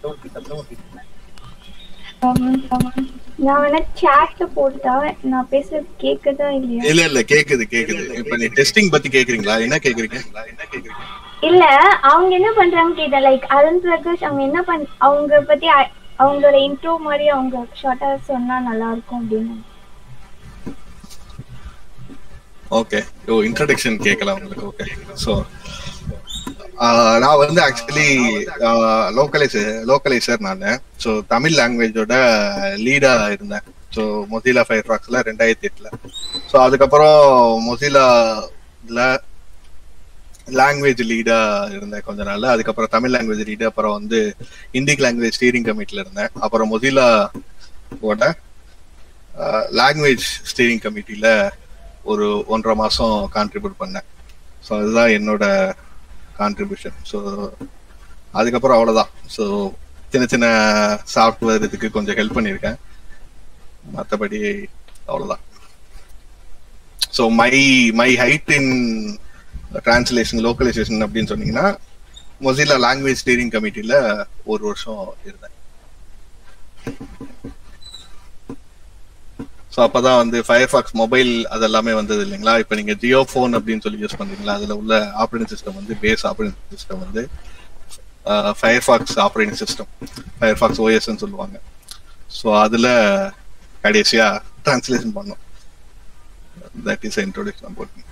B: ஆமா, ஆமா. நான் வேணா சாட்ல போட்டா நான் பேசுறது கேக்குதா இல்லையா
C: இல்ல இல்ல கேக்குது கேக்குது இப்ப நீ டெஸ்டிங் பத்தி கேக்குறீங்களா என்ன கேக்குறீங்க என்ன கேக்குறீங்க
B: இல்ல அவங்க என்ன பண்றாங்க கேட்டேன் லைக் அருண் பிரகாஷ் அவங்க என்ன பண் அவங்க பத்தி அ- அவங்களோட இன்ட்ரோ மாதிரி அவங்க ஷார்ட்டா சொன்னா நல்லா இருக்கும் அப்படின்னு
C: ஓகே ஓ இன்ட்ரடக்ஷன் கேட்கலாம் உங்களுக்கு ஓகே ஸோ நான் வந்து ஆக்சுவலி லோக்கலைசர் லோக்கலைசர் நான் ஸோ தமிழ் லாங்குவேஜோட லீடா இருந்தேன் ஸோ மொசிலா ஃபயர்ஃபாக்ஸ்ல ரெண்டாயிரத்தி எட்டுல ஸோ அதுக்கப்புறம் மொசிலால லாங்குவேஜ் லீடா இருந்தேன் கொஞ்ச நாள் அதுக்கப்புறம் தமிழ் லாங்குவேஜ் லீடு அப்புறம் வந்து இந்திக் லாங்குவேஜ் ஸ்டீரிங் கமிட்டில இருந்தேன் அப்புறம் மொசிலா ஓட லாங்குவேஜ் ஸ்டீரிங் கமிட்டியில ஒரு ஒன்றரை மாசம் கான்ட்ரிபியூட் பண்ணேன் ஸோ அதுதான் என்னோட கான்ட்ரிபியூஷன் ஸோ அதுக்கப்புறம் அவ்வளோதான் ஸோ சின்ன சின்ன சாஃப்ட்வேர் இதுக்கு கொஞ்சம் ஹெல்ப் பண்ணியிருக்கேன் மற்றபடி அவ்வளோதான் so my my height in translation localisation அப்படின்னு சொன்னீங்கன்னா மொசிலா லாங்குவேஜ் ஸ்டீரிங் கமிட்டியில் ஒரு வருஷம் இருந்தேன் ஸோ அப்பதான் வந்து ஃபயர்ஃபாக்ஸ் மொபைல் அதெல்லாமே வந்தது இல்லைங்களா இப்போ நீங்க ஜியோ ஃபோன் அப்படின்னு சொல்லி யூஸ் பண்றீங்களா அதுல உள்ள ஆப்ரேட்டிங் சிஸ்டம் வந்து பேஸ் ஆப்ரேட்டிங் சிஸ்டம் வந்து ஃபயர்ஃபாக்ஸ் ஆப்ரேட்டிங் சிஸ்டம் ஃபயர்ஃபாக்ஸ் ஓஎஸ்ன்னு சொல்லுவாங்க ஸோ அதுல கடைசியா டிரான்ஸ்லேஷன் பண்ணோம் that is introduction about me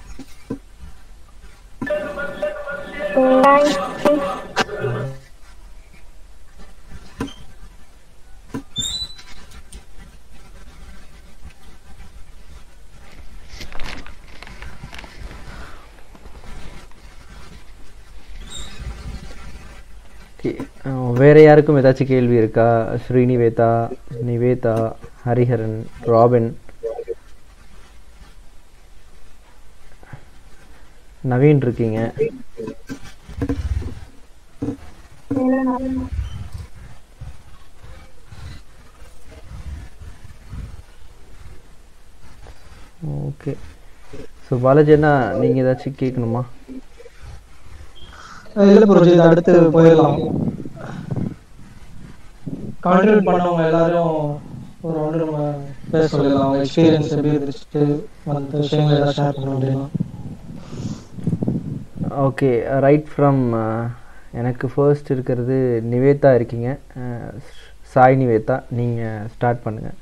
A: Okay. Ah வேற யாருக்கும் ஏதாச்சும் கேள்வி இருக்கா ஸ்ரீநிவேதா நிவேதா ஹரிஹரன் ராபின் நவீன் இருக்கீங்க ஓகே ஸோ பாலாஜி அண்ணா நீங்கள் ஏதாச்சும் கேட்கணுமா
D: இல்லை ப்ரோஜி இது அடுத்து போயிடலாம் கான்ட்ரிபியூட் பண்ணவங்க எல்லாரும் ஒரு ஒன்று நம்ம பேச சொல்லிடலாம் அவங்க எக்ஸ்பீரியன்ஸ் எப்படி இருந்துச்சு மற்ற விஷயங்கள் ஏதாவது ஷேர் பண்ண முடியுமா
A: ஓகே ரைட் ஃப்ரம் எனக்கு ஃபர்ஸ்ட் இருக்கிறது நிவேதா இருக்கீங்க அஹ், சாய் நிவேதா நீங்கள் ஸ்டார்ட் பண்ணுங்கள்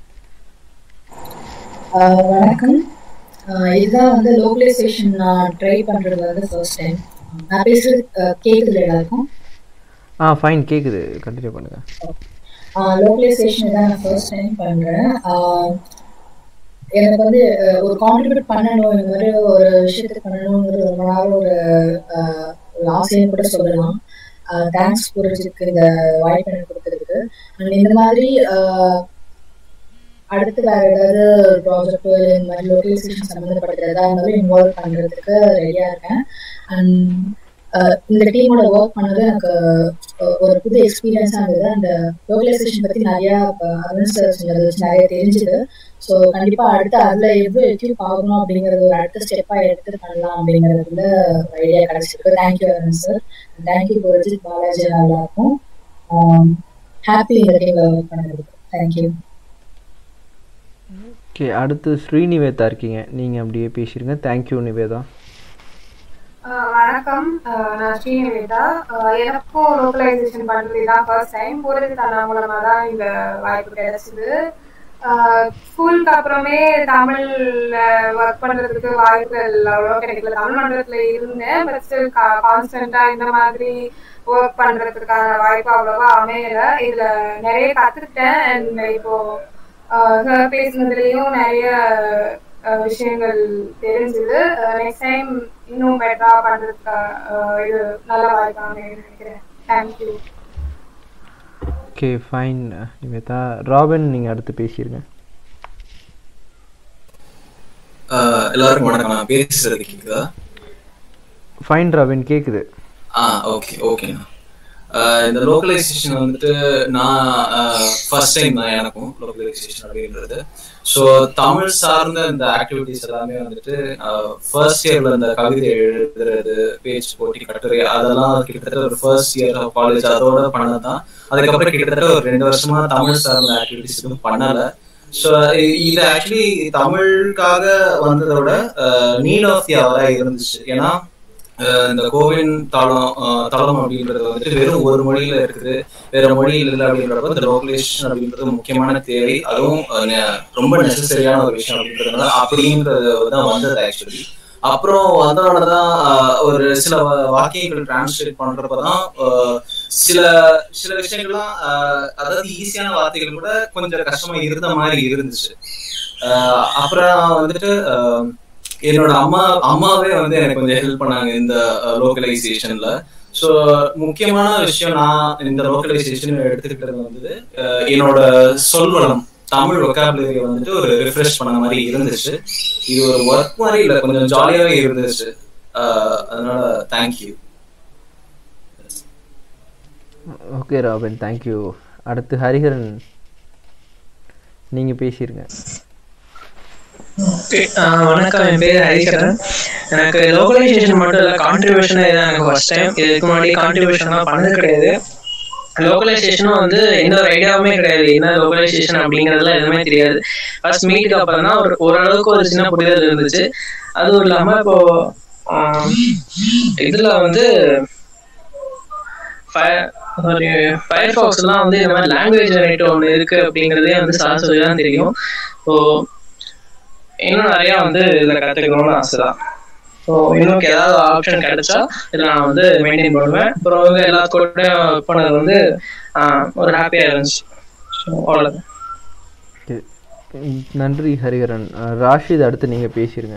F: ஆஹ் வணக்கம் ஆஹ் இதுதான் வந்து லோக்கலைசேஷன் நான் ட்ரை பண்றது வந்து ஃபர்ஸ்ட் டைம் நான் பேசுறது ஆஹ் கேக்குது எல்லாருக்கும்
A: ஆ ஃபைன் கேட்குது கண்டினியூ பண்ணுங்கள்
F: லோக்கலைசேஷன் தான் நான் ஃபர்ஸ்ட் டைம் பண்றேன் ஆஹ் எனக்கு வந்து ஆஹ் ஒரு கான்ட்ரிபியூட் பண்ணணும் இந்த மாதிரி ஒரு விஷயத்துக்கு பண்ணணுங்கிறது ரொம்ப நாள் ஒரு ஆஹ் ஒரு ஆசைன்னு கூட சொல்லலாம் தேங்க்ஸ் புரிஞ்சுக்கு இந்த வாய்ப்பு எனக்கு கொடுத்ததுக்கு அண்ட் இந்த மாதிரி ஆஹ் அடுத்து வேற ஏதாவது ப்ராஜெக்டோ இல்லை இந்த மாதிரி லோக்கலைசேஷன் சம்மந்தப்பட்டது எதா இருந்தாலும் இன்வால்வ் பண்றதுக்கு ரெடியா இருக்கேன் அண்ட் இந்த டீமோட ஒர்க் பண்ணது எனக்கு அஹ், ஒரு புது எக்ஸ்பீரியன்ஸா இருந்தது அந்த லோக்கலைசேஷன் பத்தி நிறைய அருண் சார் சொன்னது வச்சு நிறைய தெரிஞ்சுது ஸோ கண்டிப்பா அடுத்து அதுல எவ்வளவு எக்யூப் ஆகணும் அப்படிங்கறது ஒரு அடுத்த ஸ்டெப்பா எடுத்து பண்ணலாம் அப்படிங்கறதுல ஐடியா கிடைச்சிருக்கு thank you Arun sir thank you Purajith Balaji எல்லாருக்கும் ஹாப்பி இந்த டீம்ல ஒர்க் பண்ணதுக்கு தேங்க்யூ
A: ஓகே அடுத்து ஸ்ரீ நிவேதா இருக்கீங்க நீங்கள் அப்படியே பேசிடுங்க தேங்க்யூ நிவேதா
G: ஆஹ் வணக்கம் ஆஹ் நான் ஸ்ரீநிவேதா ஆஹ் எனக்கும் லோக்கலைசேஷன் பண்றது இதான் ஃபர்ஸ்ட் டைம் பூரதி தானா மூலமா தான் இந்த வாய்ப்பு கிடைச்சது ஸ்கூலுக்கு அப்புறமே தமிழ்ல ஒர்க் பண்றதுக்கு வாய்ப்புகள் அவ்வளோ கிடைக்கல தமிழ் மண்டலத்துல இருந்தேன் பட் ஸ்டில் கான்ஸ்டன்டா இந்த மாதிரி ஒர்க் பண்றதுக்கான வாய்ப்பு அவ்வளவா அமையல இதுல நிறைய கத்துக்கிட்டேன் அண்ட் இப்போ சார் பேசுனதுலயும் நிறைய அஹ், விஷயங்கள் தெரிஞ்சுது நெக்ஸ்ட் டைம் இன்னும் பெட்டரா பண்றதுக்கு அஹ், இது நல்ல வாய்ப்பு அமையும்னு நினைக்கிறேன் thank you
A: okay fine Nivetha Robin நீங்கள் அடுத்து பேசிடுங்க
H: ஆஹ் எல்லாருக்கும் வணக்கம் நான் பேசுறது கேக்குதா
A: ஃபைன் ராபின் கேட்குது
H: ஆ ஓகே ஓகேண்ணா ஆஹ் இந்த லோக்கலைசேஷன் வந்துட்டு நான் ஃபர்ஸ்ட் டைம் தான் எனக்கும் லோக்கலைசேஷன் அப்படின்றது ஸோ தமிழ் சார்ந்த இந்த ஆக்டிவிட்டிஸ் எல்லாமே வந்துட்டு ஃபர்ஸ்ட் இயர்ல இந்த கவிதை எழுதுறது பேச்சு போட்டி கட்டுரை அதெல்லாம் கிட்டத்தட்ட ஒரு ஃபர்ஸ்ட் இயர் ஆஃப் காலேஜ் அதோட பண்ணதான் அதுக்கப்புறம் கிட்டத்தட்ட ஒரு ரெண்டு வருஷமா தமிழ் சார்ந்த ஆக்டிவிட்டிஸ் எதுவும் பண்ணல ஸோ இது ஆக்சுவலி தமிழுக்காக வந்ததோட நீட் ஆஃப் தி அவரா இருந்துச்சு ஏன்னா அஹ் இந்த கோவின் தளம் அஹ் தளம் அப்படின்றது வந்துட்டு வெறும் ஒரு மொழியில இருக்குது வேற மொழியில் இல்லை அப்படின்றப்ப இந்த லோக்கலைசேஷன் அப்படின்றது முக்கியமான தேவை அதுவும் அஹ் நெ- ரொம்ப நெசசரியான ஒரு விஷயம் அப்படின்றதுனால அப்படின்றது தான் வந்தது ஆக்சுவலி அப்புறம் வந்தோடனதான் அஹ், ஒரு சில வா- வாக்கியங்கள் டிரான்ஸ்லேட் பண்றப்பதான் அஹ், சில சில விஷயங்கள்லாம் அஹ், அதாவது ஈஸியான வார்த்தைகள் கூட கொஞ்சம் கஷ்டமா இருந்த மாதிரி இருந்துச்சு அஹ், அப்புறம் வந்துட்டு அஹ், என்னோட அம்மா அம்மாவே வந்து எனக்கு கொஞ்சம் ஹெல்ப் பண்ணாங்க இந்த லோக்கலைசேஷன்ல ஸோ முக்கியமான விஷயம் நான் இந்த லோக்கலைசேஷன் எடுத்துக்கிட்டது வந்து அஹ், என்னோட சொல்வளம் தமிழ் ஒக்காபுலரி வந்துட்டு ஒரு ரிஃப்ரெஷ் பண்ண மாதிரி இருந்துச்சு இது ஒரு ஒர்க் மாதிரி இல்லை கொஞ்சம் ஜாலியாவே இருந்துச்சு அஹ், அதனால தேங்க்யூ
A: ஓகே ராபின் தேங்க்யூ அடுத்து ஹரிஹரன் நீங்கள் பேசிடுங்க
I: Okay, ஆஹ் வணக்கம் என் பேர் ஹரிகரன் எனக்கு லோக்கலைசேஷன் மட்டும் இல்லை கான்ட்ரிபியூஷன் இதான் எனக்கு ஃபர்ஸ்ட் டைம் இதுக்கு முன்னாடி கான்ட்ரிபியூஷன்லாம் பண்ணது கிடையாது லோக்கலைசேஷனும் வந்து எந்த ஒரு ஐடியாவுமே கிடையாது என்ன லோக்கலைசேஷன் அப்படிங்கிறதுலாம் எதுவுமே தெரியாது ஃபர்ஸ்ட் மீட்டுக்கு அப்புறம் தான் ஒரு ஓரளவுக்கு ஒரு சின்ன புரிதல் இருந்துச்சு அதுவும் இல்லாமல் இப்போ ஆஹ் இதுல வந்து ஃபயர் ஃபாக்ஸ்லாம் வந்து இந்த மாதிரி லாங்குவேஜ் ஜெனரேட்டர் ஒன்று இருக்கு அப்படிங்கிறதே வந்து சார் சொல்லி தான் தெரியும் ஸோ இன்னும் நிறைய வந்து இதுல கத்துக்கணும்னு ஆசைதான் ஸோ இன்னும் ஏதாவது ஆப்ஷன் கிடைச்சா இதில் நான் வந்து மெயின்டைன் பண்ணுவேன் அப்புறம் வந்து எல்லா கூட ஒர்க் பண்ணது வந்து ஆஹ், ஒரு ஹாப்பியாக இருந்துச்சு ஸோ அவ்வளோதான்
A: Okay. ம், நன்றி ஹரிஹரன் அஹ், ராஷித் அடுத்து நீங்கள் பேசிடுங்க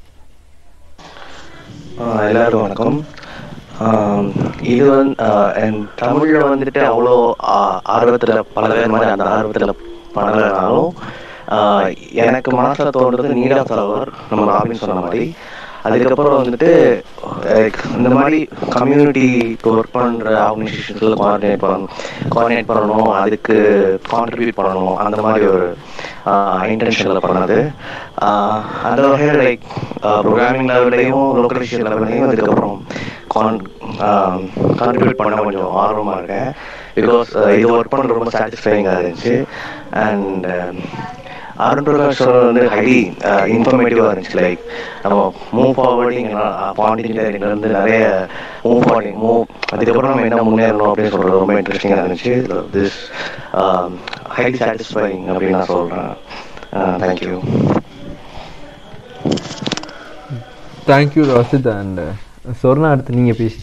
E: ஆஹ் எல்லாருக்கும் வணக்கம் ஆம், இது வந்து ஆஹ் என் தமிழ்ல வந்துட்டு அவ்வளோ ஆ- ஆர்வத்துல பழகிற மாதிரி அந்த ஆர்வத்துல பழகினாலும் ஆஹ் எனக்கு மனசுல தோன்றது நீட் ஆஃப் அவர் நம்ம ராபின் சொன்ன மாதிரி அதுக்கப்புறம் வந்துட்டு like இந்த மாதிரி கம்யூனிட்டி ஒர்க் பண்ற ஆர்கனைசேஷன்ஸ்ல கோஆர்டினேட் பண்ணணும் கோஆர்டினேட் பண்ணணும் அதுக்கு கான்ட்ரிபியூட் பண்ணணும் அந்த மாதிரி ஒரு இன்டென்ஷன்ல பண்ணது ஆஹ் அந்த வகையில் லைக் ப்ரோக்ராமிங் லெவல்லையும் லோக்கலைசேஷன் லெவல்லையும் அதுக்கப்புறம் கான் கான்ட்ரிபியூட் பண்ண கொஞ்சம் ஆர்வமாக இருக்கேன் பிகாஸ் இது ஒர்க் பண்ண ரொம்ப சாட்டிஸ்ஃபைங்காக இருந்துச்சு அண்ட் அருண் பிரகாஷ் சார் வந்து ஹைலி இன்ஃபர்மேட்டிவாக இருந்துச்சு லைக் நம்ம மூவ் ஃபார்வர்டிங் பாண்டிங்ல இருந்து நிறைய மூவ் ஃபார்வர்டிங் மூவ் அதுக்கப்புறம் நம்ம என்ன முன்னேறணும் அப்படின்னு சொல்றது ரொம்ப இன்ட்ரெஸ்டிங்காக இருந்துச்சு திஸ் ஹைலி சாட்டிஸ்ஃபைங் அப்படின்னு நான் சொல்கிறேன் thank you
A: thank you Rasith and Sorna அடுத்து நீங்கள் பேசி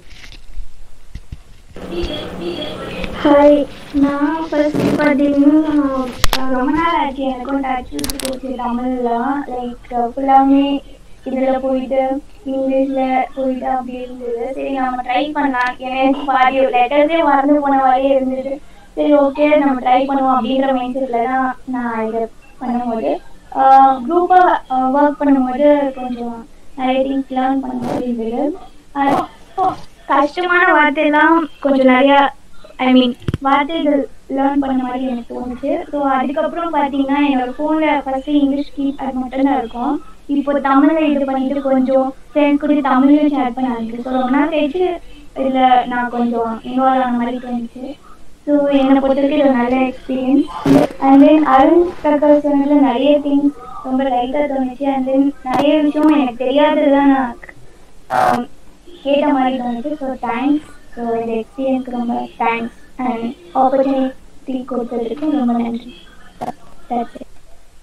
B: ஹாய் நான் ஃபர்ஸ்ட் பார்த்தீங்கன்னா அஹ் ரொம்ப நாள் ஆச்சு எனக்கும் டச் விட்டு போச்சு தமிழ்லாம் லைக் ஃபுல்லாமே இதில் போயிட்டு இங்கிலீஷில் போயிட்டு அப்படி இருந்தது சரி நம்ம ட்ரை பண்ணலாம் எனக்கு பாதி லெட்டர்ஸே மறந்து போன மாதிரியே இருந்தது சரி ஓகே நம்ம ட்ரை பண்ணுவோம் அப்படிங்கிற மைண்ட் செட்டில் தான் நான் இதை பண்ணும்போது குரூப்பாக ஒர்க் பண்ணும்போது கொஞ்சம் நிறைய திங்ஸ் லேர்ன் பண்ண மாதிரி இருந்தது அஹ் கஷ்டமான வார்த்தைலாம் கொஞ்சம் நிறையா ஐ மீன் வார்த்தைகள் லேர்ன் பண்ண மாதிரி எனக்கு தோணுச்சு ஸோ அதுக்கப்புறம் பார்த்தீங்கன்னா என்னோட ஃபோனில் ஃபஸ்ட்டு இங்கிலீஷ் கீப் அது மட்டும் தான் இருக்கும் இப்போ தமிழில் இது பண்ணிட்டு கொஞ்சம் ஃப்ரெண்ட்ஸ் கூட தமிழையும் ஷேர் பண்ண ஆரம்பிச்சு ஸோ ரொம்ப நாள் கழிச்சு இதில் நான் கொஞ்சம் இன்வால்வ் ஆன மாதிரி தோணுச்சு ஸோ என்னை பொறுத்த வரைக்கும் இது ஒரு நல்ல experience and then Arun Prakash சொன்னதில் நிறைய திங்ஸ் ரொம்ப லைட்டாக தோணுச்சு அண்ட் தென் நிறைய விஷயம் எனக்கு தெரியாதது தான் நான் ஆம், கேட்ட மாதிரி தோணுச்சு ஸோ தேங்க்ஸ் ஸோ இந்த எக்ஸ்பீரியன்ஸ்க்கு ரொம்ப தேங்க்ஸ் அண்ட் ஆப்பர்ச்சுனிட்டி கொடுத்ததுக்கு ரொம்ப நன்றி That's it.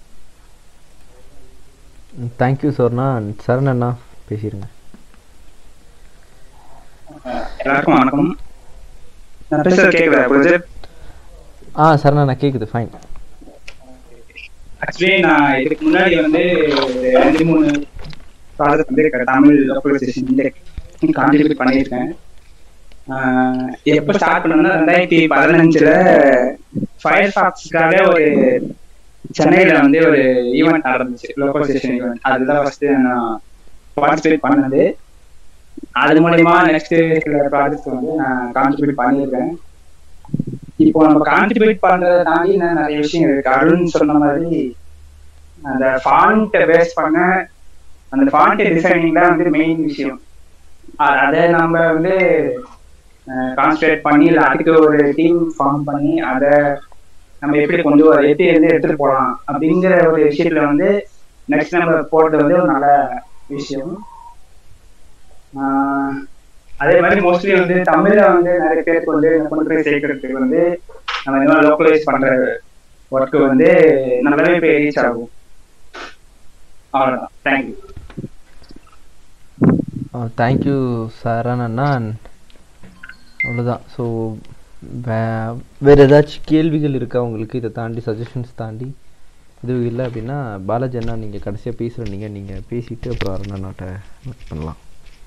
A: Thank you Sorna and Saran அண்ணா பேசிடுங்க
J: எல்லாருக்கும் வணக்கம் நான் பேசுறது கேக்குதா ப்ரொஜெக்ட்
A: ஆ சரண் அண்ணா கேட்குது ஃபைன்
J: ஆக்சுவலி நான் இதுக்கு முன்னாடி வந்து ஒரு ரெண்டு மூணு ப்ராஜெக்ட் வந்து க- தமிழ் லோக்கலைசேஷன் கான்ட்ரிபியூட் பண்ணியிருக்கேன் ஆஹ் எப்போ ஸ்டார்ட் பண்ணேன்னா ரெண்டாயிரத்தி பதினஞ்சுல ஃபயர் ஃபாக்ஸ்க்காக ஒரு சென்னையில வந்து ஒரு ஈவெண்ட் நடந்துச்சு லோக்கலைசேஷன் ஈவெண்ட் அதுதான் ஃபர்ஸ்ட் நான் பார்ட்டிசிபேட் பண்ணது அது மூலயமா நெக்ஸ்ட் சில ப்ராஜெக்ட்ஸ் வந்து நான் கான்ட்ரிபியூட் பண்ணியிருக்கேன் இப்போ நம்ம கான்ட்ரிபியூட் பண்றதை தாண்டி இன்னும் நிறைய விஷயம் இருக்கு அருண் சொன்ன மாதிரி அந்த ஃபாண்ட்டை பேஸ் பண்ண அந்த ஃபாண்ட் டிசைனிங் தான் வந்து மெயின் விஷயம் அ- அதை நம்ம வந்து கான்சன்ட்ரேட் பண்ணி இல்லை அதுக்கு ஒரு டீம் ஃபார்ம் பண்ணி அதை நம்ம எப்படி கொண்டு வர எப்படி இருந்து எடுத்துட்டு போகலாம் அப்படிங்கிற ஒரு விஷயத்துல வந்து நெக்ஸ்ட் நம்ம போடுறது வந்து ஒரு நல்ல விஷயம் ஆஹ் அதே மாதிரி மோஸ்ட்லி வந்து தமிழ்ல வந்து நிறைய பேருக்கு வந்து கொண்டு போய் சேர்க்கறதுக்கு வந்து நம்ம இந்த மாதிரி லோக்கலைஸ் பண்ற ஒர்க் வந்து நல்லாவே போய் ரீச் ஆகும் அவ்வளவுதான் தேங்க்யூ
A: தேங்க்யூ சரண் அண்ணா and அவ்வளோதான் ஸோ வே வேறு ஏதாச்சும் கேள்விகள் இருக்கா உங்களுக்கு இதை தாண்டி சஜஷன்ஸ் தாண்டி எதுவும் இல்லை அப்படின்னா பாலாஜி அண்ணா நீங்கள் கடைசியாக பேசுகிறீங்க நீங்கள் பேசிட்டு அப்புறம் அருண் அண்ணாட்ட பண்ணலாம்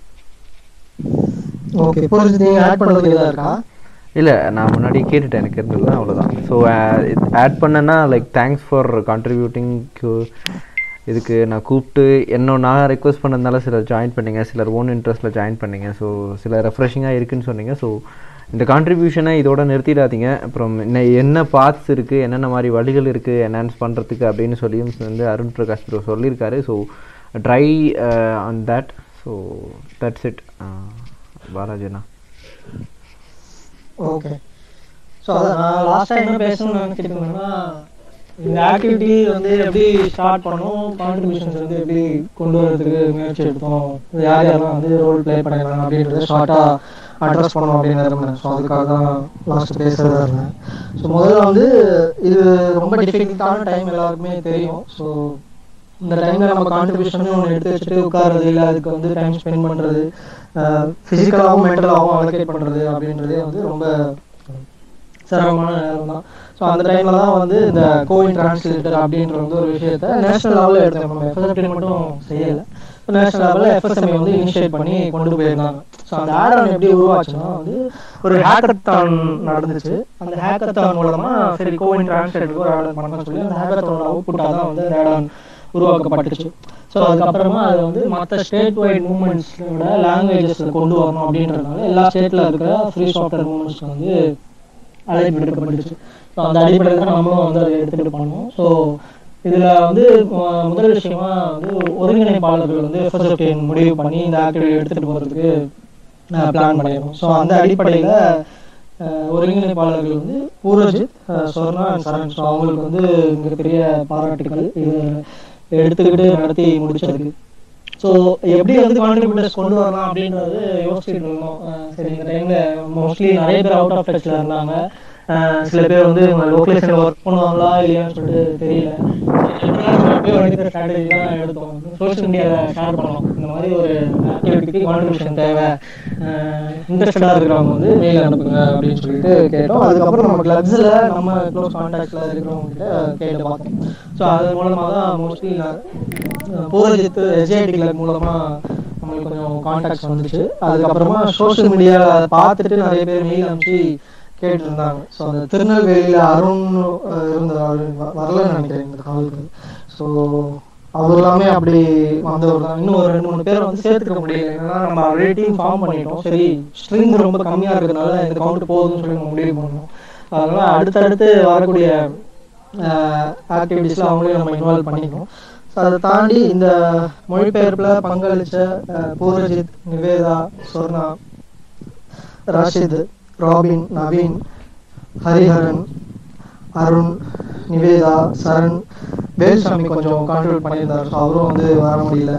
D: ஓகே புரிஞ்சு நீங்க ஆட் பண்றதுக்கு ஏதாவது இருக்கா
A: இல்லை நான் முன்னாடி கேட்டுட்டேன் எனக்கு இருந்தது அவ்வளோதான் ஸோ ஆட் பண்ணேன்னா லைக் தேங்க்ஸ் ஃபார் கான்ட்ரிபியூட்டிங் இதுக்கு நான் கூப்பிட்டு என்ன நான் ரெக்வஸ்ட் பண்ணதுனால சிலர் ஜாயின் பண்ணீங்க சிலர் ஓன் இன்ட்ரெஸ்ட்டில் ஜாயின் பண்ணீங்க ஸோ சில ரெஃப்ரெஷிங்காக இருக்குன்னு சொன்னீங்க ஸோ இந்த கான்ட்ரிபியூஷனை இதோட நிறுத்திடாதீங்க அப்புறம் என்ன என்ன பார்ட்ஸ் இருக்குது என்னென்ன மாதிரி வழிகள் இருக்குது என்ஹான்ஸ் பண்ணுறதுக்கு அப்படின்னு சொல்லியும் வந்து அருண் பிரகாஷ் ப்ரோ சொல்லியிருக்காரு so try on that so that's it பாலாஜிண்ணா
D: ஓகே ஸோ அதான் நான் லாஸ்ட் டைம் என்ன பேசணும்னு நினைச்சிட்டு இருந்தேன்னா இந்த ஆக்டிவிட்டி வந்து எப்படி ஸ்டார்ட் பண்ணோம் கான்ட்ரிபியூஷன்ஸ் வந்து எப்படி கொண்டு வரதுக்கு முயற்சி எடுத்தோம் இது யார் யாரெல்லாம் வந்து ரோல் ப்ளே பண்ணிருக்காங்க அப்படின்றத ஷார்ட்டாக அட்ரஸ் பண்ணோம் அப்படின்னு இருந்தேன் ஸோ அதுக்காக தான் லாஸ்ட் பேசுறதா இருந்தேன் ஸோ முதல்ல வந்து இது ரொம்ப டிஃபிகல்ட்டான டைம் எல்லாருக்குமே தெரியும் ஸோ இந்த டைம்ல நம்ம கான்ட்ரிபியூஷன் ஒன்று எடுத்து வச்சுட்டு உட்கார்றது இல்லை அதுக்கு வந்து டைம் ஸ்பெண்ட் பண்றது ஃபிசிக்கலாகவும் மென்டலாகவும் அலோகேட் பண்றது அப்படின்றதே வந்து ரொம்ப சிரமமான நேரம் தான் ஸோ அந்த டைம்ல தான் வந்து இந்த கோவின் டிரான்ஸ்லேட்டர் அப்படின்ற வந்து ஒரு விஷயத்த நேஷனல் லெவலில் எடுத்தோம் நம்ம எஃப்எஸ்எஃப்டி மட்டும் செய்யலை நேஷனல் லெவலில் எஃப்எஸ்எம்ஐ வந்து இனிஷியேட் பண்ணி கொண்டு போயிருந்தாங்க ஸோ அந்த ஆட் எப்படி உருவாச்சுன்னா வந்து ஒரு ஹேக்கத்தான் நடந்துச்சு அந்த ஹேக்கத்தான் மூலமா சரி கோவின் டிரான்ஸ்லேட்டருக்கு ஒரு ஆர்டர் பண்ண சொல்லி அந்த ஹேக்கத்தானோட அவுட்புட்டாக தான் வந்து ரேடான் உருவாக்கப்பட்டுச்சு ஸோ அதுக்கப்புறமா அது வந்து மற்ற ஸ்டேட் வைட் மூமெண்ட்ஸோட லாங்குவேஜஸில் கொண்டு வரணும் அப்படின்றதுனால எல்லா ஸ்டேட்டில் இருக்கிற ஃப்ரீ சாஃப்ட்வேர் மூமெண்ட்ஸ்க்கு வந்து அழைப்பு விடுக்கப்பட்டுச்சு ஸோ அந்த அடிப்படையில் தான் நம்மளும் வந்து அதை எடுத்துகிட்டு பண்ணோம் ஸோ இதில் வந்து அஹ், முதல் விஷயமா வந்து ஒருங்கிணைப்பாளர்கள் வந்து எஃப்எஸ்எஃப்டின் முடிவு பண்ணி இந்த ஆக்டிவிட்டி எடுத்துகிட்டு போகிறதுக்கு பிளான் பண்ணியிருக்கோம் ஸோ அந்த அடிப்படையில் ஒருங்கிணைப்பாளர்கள் வந்து Purajith ah, Sorna and Saran so அவங்களுக்கு வந்து மிகப்பெரிய பாராட்டுக்கள் இது எடுத்துக்கிட்டு நடத்தி முடிச்சதுக்கு ஸோ எப்படி வந்து கான்ட்ரிபியூட்டர்ஸ் கொண்டு வரலாம் அப்படின்றது யோசிச்சுட்டு இருந்தோம் அஹ், சரி இந்த டைம்ல மோஸ்ட்லி நிறைய பேர் அவுட் ஆஃப் டச்ல இருந்தாங்க அஹ், சில பேர் வந்து லோக்கலேஷன் ஒர்க் பண்ணுவாங்களா இல்லையான்னு சொல்லிட்டு தெரியல ஸ்ட்ராட்டஜி தான் எடுத்தோம் சோஷியல் மீடியாவில் ஷேர் பண்ணோம் இந்த மாதிரி ஒரு ஆக்டிவிட்டிக்கு கான்ட்ரிபியூஷன் தேவை இன்ட்ரெஸ்டடாக இருக்கிறவங்க வந்து மெயில் அனுப்புங்க அப்படின்னு சொல்லிட்டு கேட்டோம் அதுக்கப்புறம் நம்ம கிளப்ஸில் நம்ம க்ளோஸ் கான்டாக்டில் இருக்கிறவங்க கிட்ட கேட்டு பார்த்தோம் ஸோ அது மூலமாக தான் மோஸ்ட்லி பூரஜித் எஸ்ஐடி கிளப் மூலமாக நம்மளுக்கு கொஞ்சம் கான்டாக்ட்ஸ் வந்துச்சு அதுக்கப்புறமா சோஷியல் மீடியாவில் அதை பார்த்துட்டு நிறைய பேர் மெயில் அனுப்பிச்சு கேட்டிருந்தாங்க ஸோ அந்த திருநெல்வேலியில் அருண் அஹ், இருந்தார் அவர் வ- வரலன்னு நினைக்கிறேன் இந்த காலுக்கு ஸோ அவர் எல்லாமே அப்படி வந்தவர் தான் இன்னும் ஒரு ரெண்டு மூணு பேர் வந்து சேர்த்துக்க முடியல ஏன்னா நம்ம ஆல்ரெடி டீம் ஃபார்ம் பண்ணிட்டோம் சரி ஸ்ட்ரிங் ரொம்ப கம்மியாக இருக்கிறதுனால இந்த கவுண்ட் போகுதுன்னு சொல்லி நம்ம முடிவு பண்ணோம் அதனால அடுத்தடுத்து வரக்கூடிய ஆக்டிவிட்டீஸ்ல அவங்களையும் நம்ம இன்வால்வ் பண்ணிக்கணும் ஸோ அதை தாண்டி இந்த மொழிபெயர்ப்பில் பங்களிச்ச அஹ், பூரஜித் நிவேதா சொர்ணா ரஷித் ராபின் நவீன் ஹரிஹரன் அருண் நிவேதா சரண் வேல்சாமி கொஞ்சம் கான்ட்ரிபியூட் பண்ணியிருந்தார் ஸோ அவரும் வந்து வர முடியல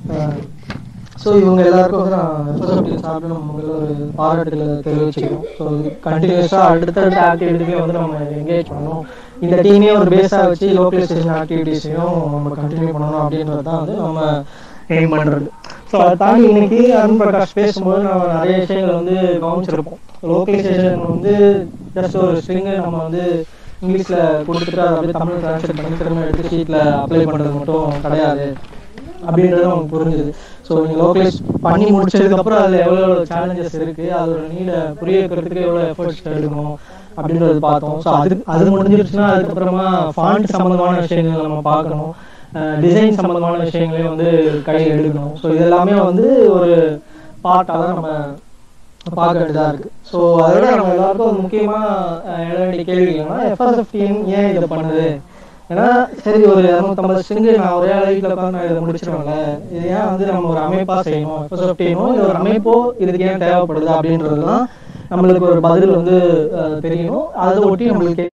D: ஸோ இவங்க எல்லாருக்கும் வந்து நான் எஃப்எஸ்எஃப்டி சார்பில் முதல்ல ஒரு பாராட்டுகளை தெரிவிச்சுக்கிறோம் ஸோ இது கண்டினியூஸாக அடுத்தடுத்த ஆக்டிவிட்டிஸையும் வந்து நம்ம என்கேஜ் பண்ணணும் இந்த டீமே ஒரு பேஸாக வச்சு லோக்கலைசேஷன் ஆக்டிவிட்டீஸையும் நம்ம கண்டினியூ பண்ணணும் அப்படின்றது தான் வந்து நம்ம எய்ம் பண்ணுறது ஸோ அதை தாண்டி இன்னைக்கு அருண் பிரகாஷ் பேசும்போது நம்ம நிறைய விஷயங்கள் வந்து கவனிச்சிருப்போம் லோக்கலைசேஷன் வந்து ஜஸ்ட் ஒரு ஸ்ட்ரிங்கை நம்ம வந்து இங்கிலீஷ்ல கொடுத்துட்டு அதை அப்படியே தமிழ் ட்ரான்ஸ்லேட் பண்ணி திரும்ப எடுத்து ஷீட்ல அப்ளை பண்றது மட்டும் கிடையாது அப்படின்றது நமக்கு புரிஞ்சுது ஸோ நீங்கள் லோக்கலைஸ் பண்ணி முடிச்சதுக்கு அப்புறம் அதில் எவ்வளோ சேலஞ்சஸ் இருக்கு அதோட நீடை புரிய வைக்கிறதுக்கு எவ்வளோ எஃபர்ட்ஸ் எடுக்கணும் அப்படின்றது பார்த்தோம் ஸோ அது அது முடிஞ்சிருச்சுன்னா அதுக்கப்புறமா ஃபாண்ட் சம்மந்தமான விஷயங்கள் நம்ம பார்க்கணும் டிசைன் சம்மந்தமான விஷயங்களையும் வந்து கையில் எடுக்கணும் ஸோ இது எல்லாமே வந்து ஒரு பார்ட்டாக தான் நம்ம பார்க்க வேண்டியதாக இருக்கு ஸோ அதோட நம்ம எல்லாருக்கும் ஒரு முக்கியமாக எழ வேண்டிய கேள்வி என்னன்னா எஃப்எஸ்எஃப் டீம் ஏன் இதை பண்ணுது ஏன்னா சரி ஒரு இரநூத்தம்பது ஸ்ட்ரிங்கு நான் ஒரே வீட்டில் உட்காந்து நான் இதை முடிச்சிருவேன்ல இது ஏன் வந்து நம்ம ஒரு அமைப்பா செய்யணும் எஃப்எஸ்எஃப் டீமோ இல்லை ஒரு அமைப்போ இதுக்கு ஏன் தேவைப்படுது அப்படின்றதுலாம் நம்மளுக்கு ஒரு பதில் வந்து அஹ், தெரியணும் அதை ஒட்டி நம்மளுக்கு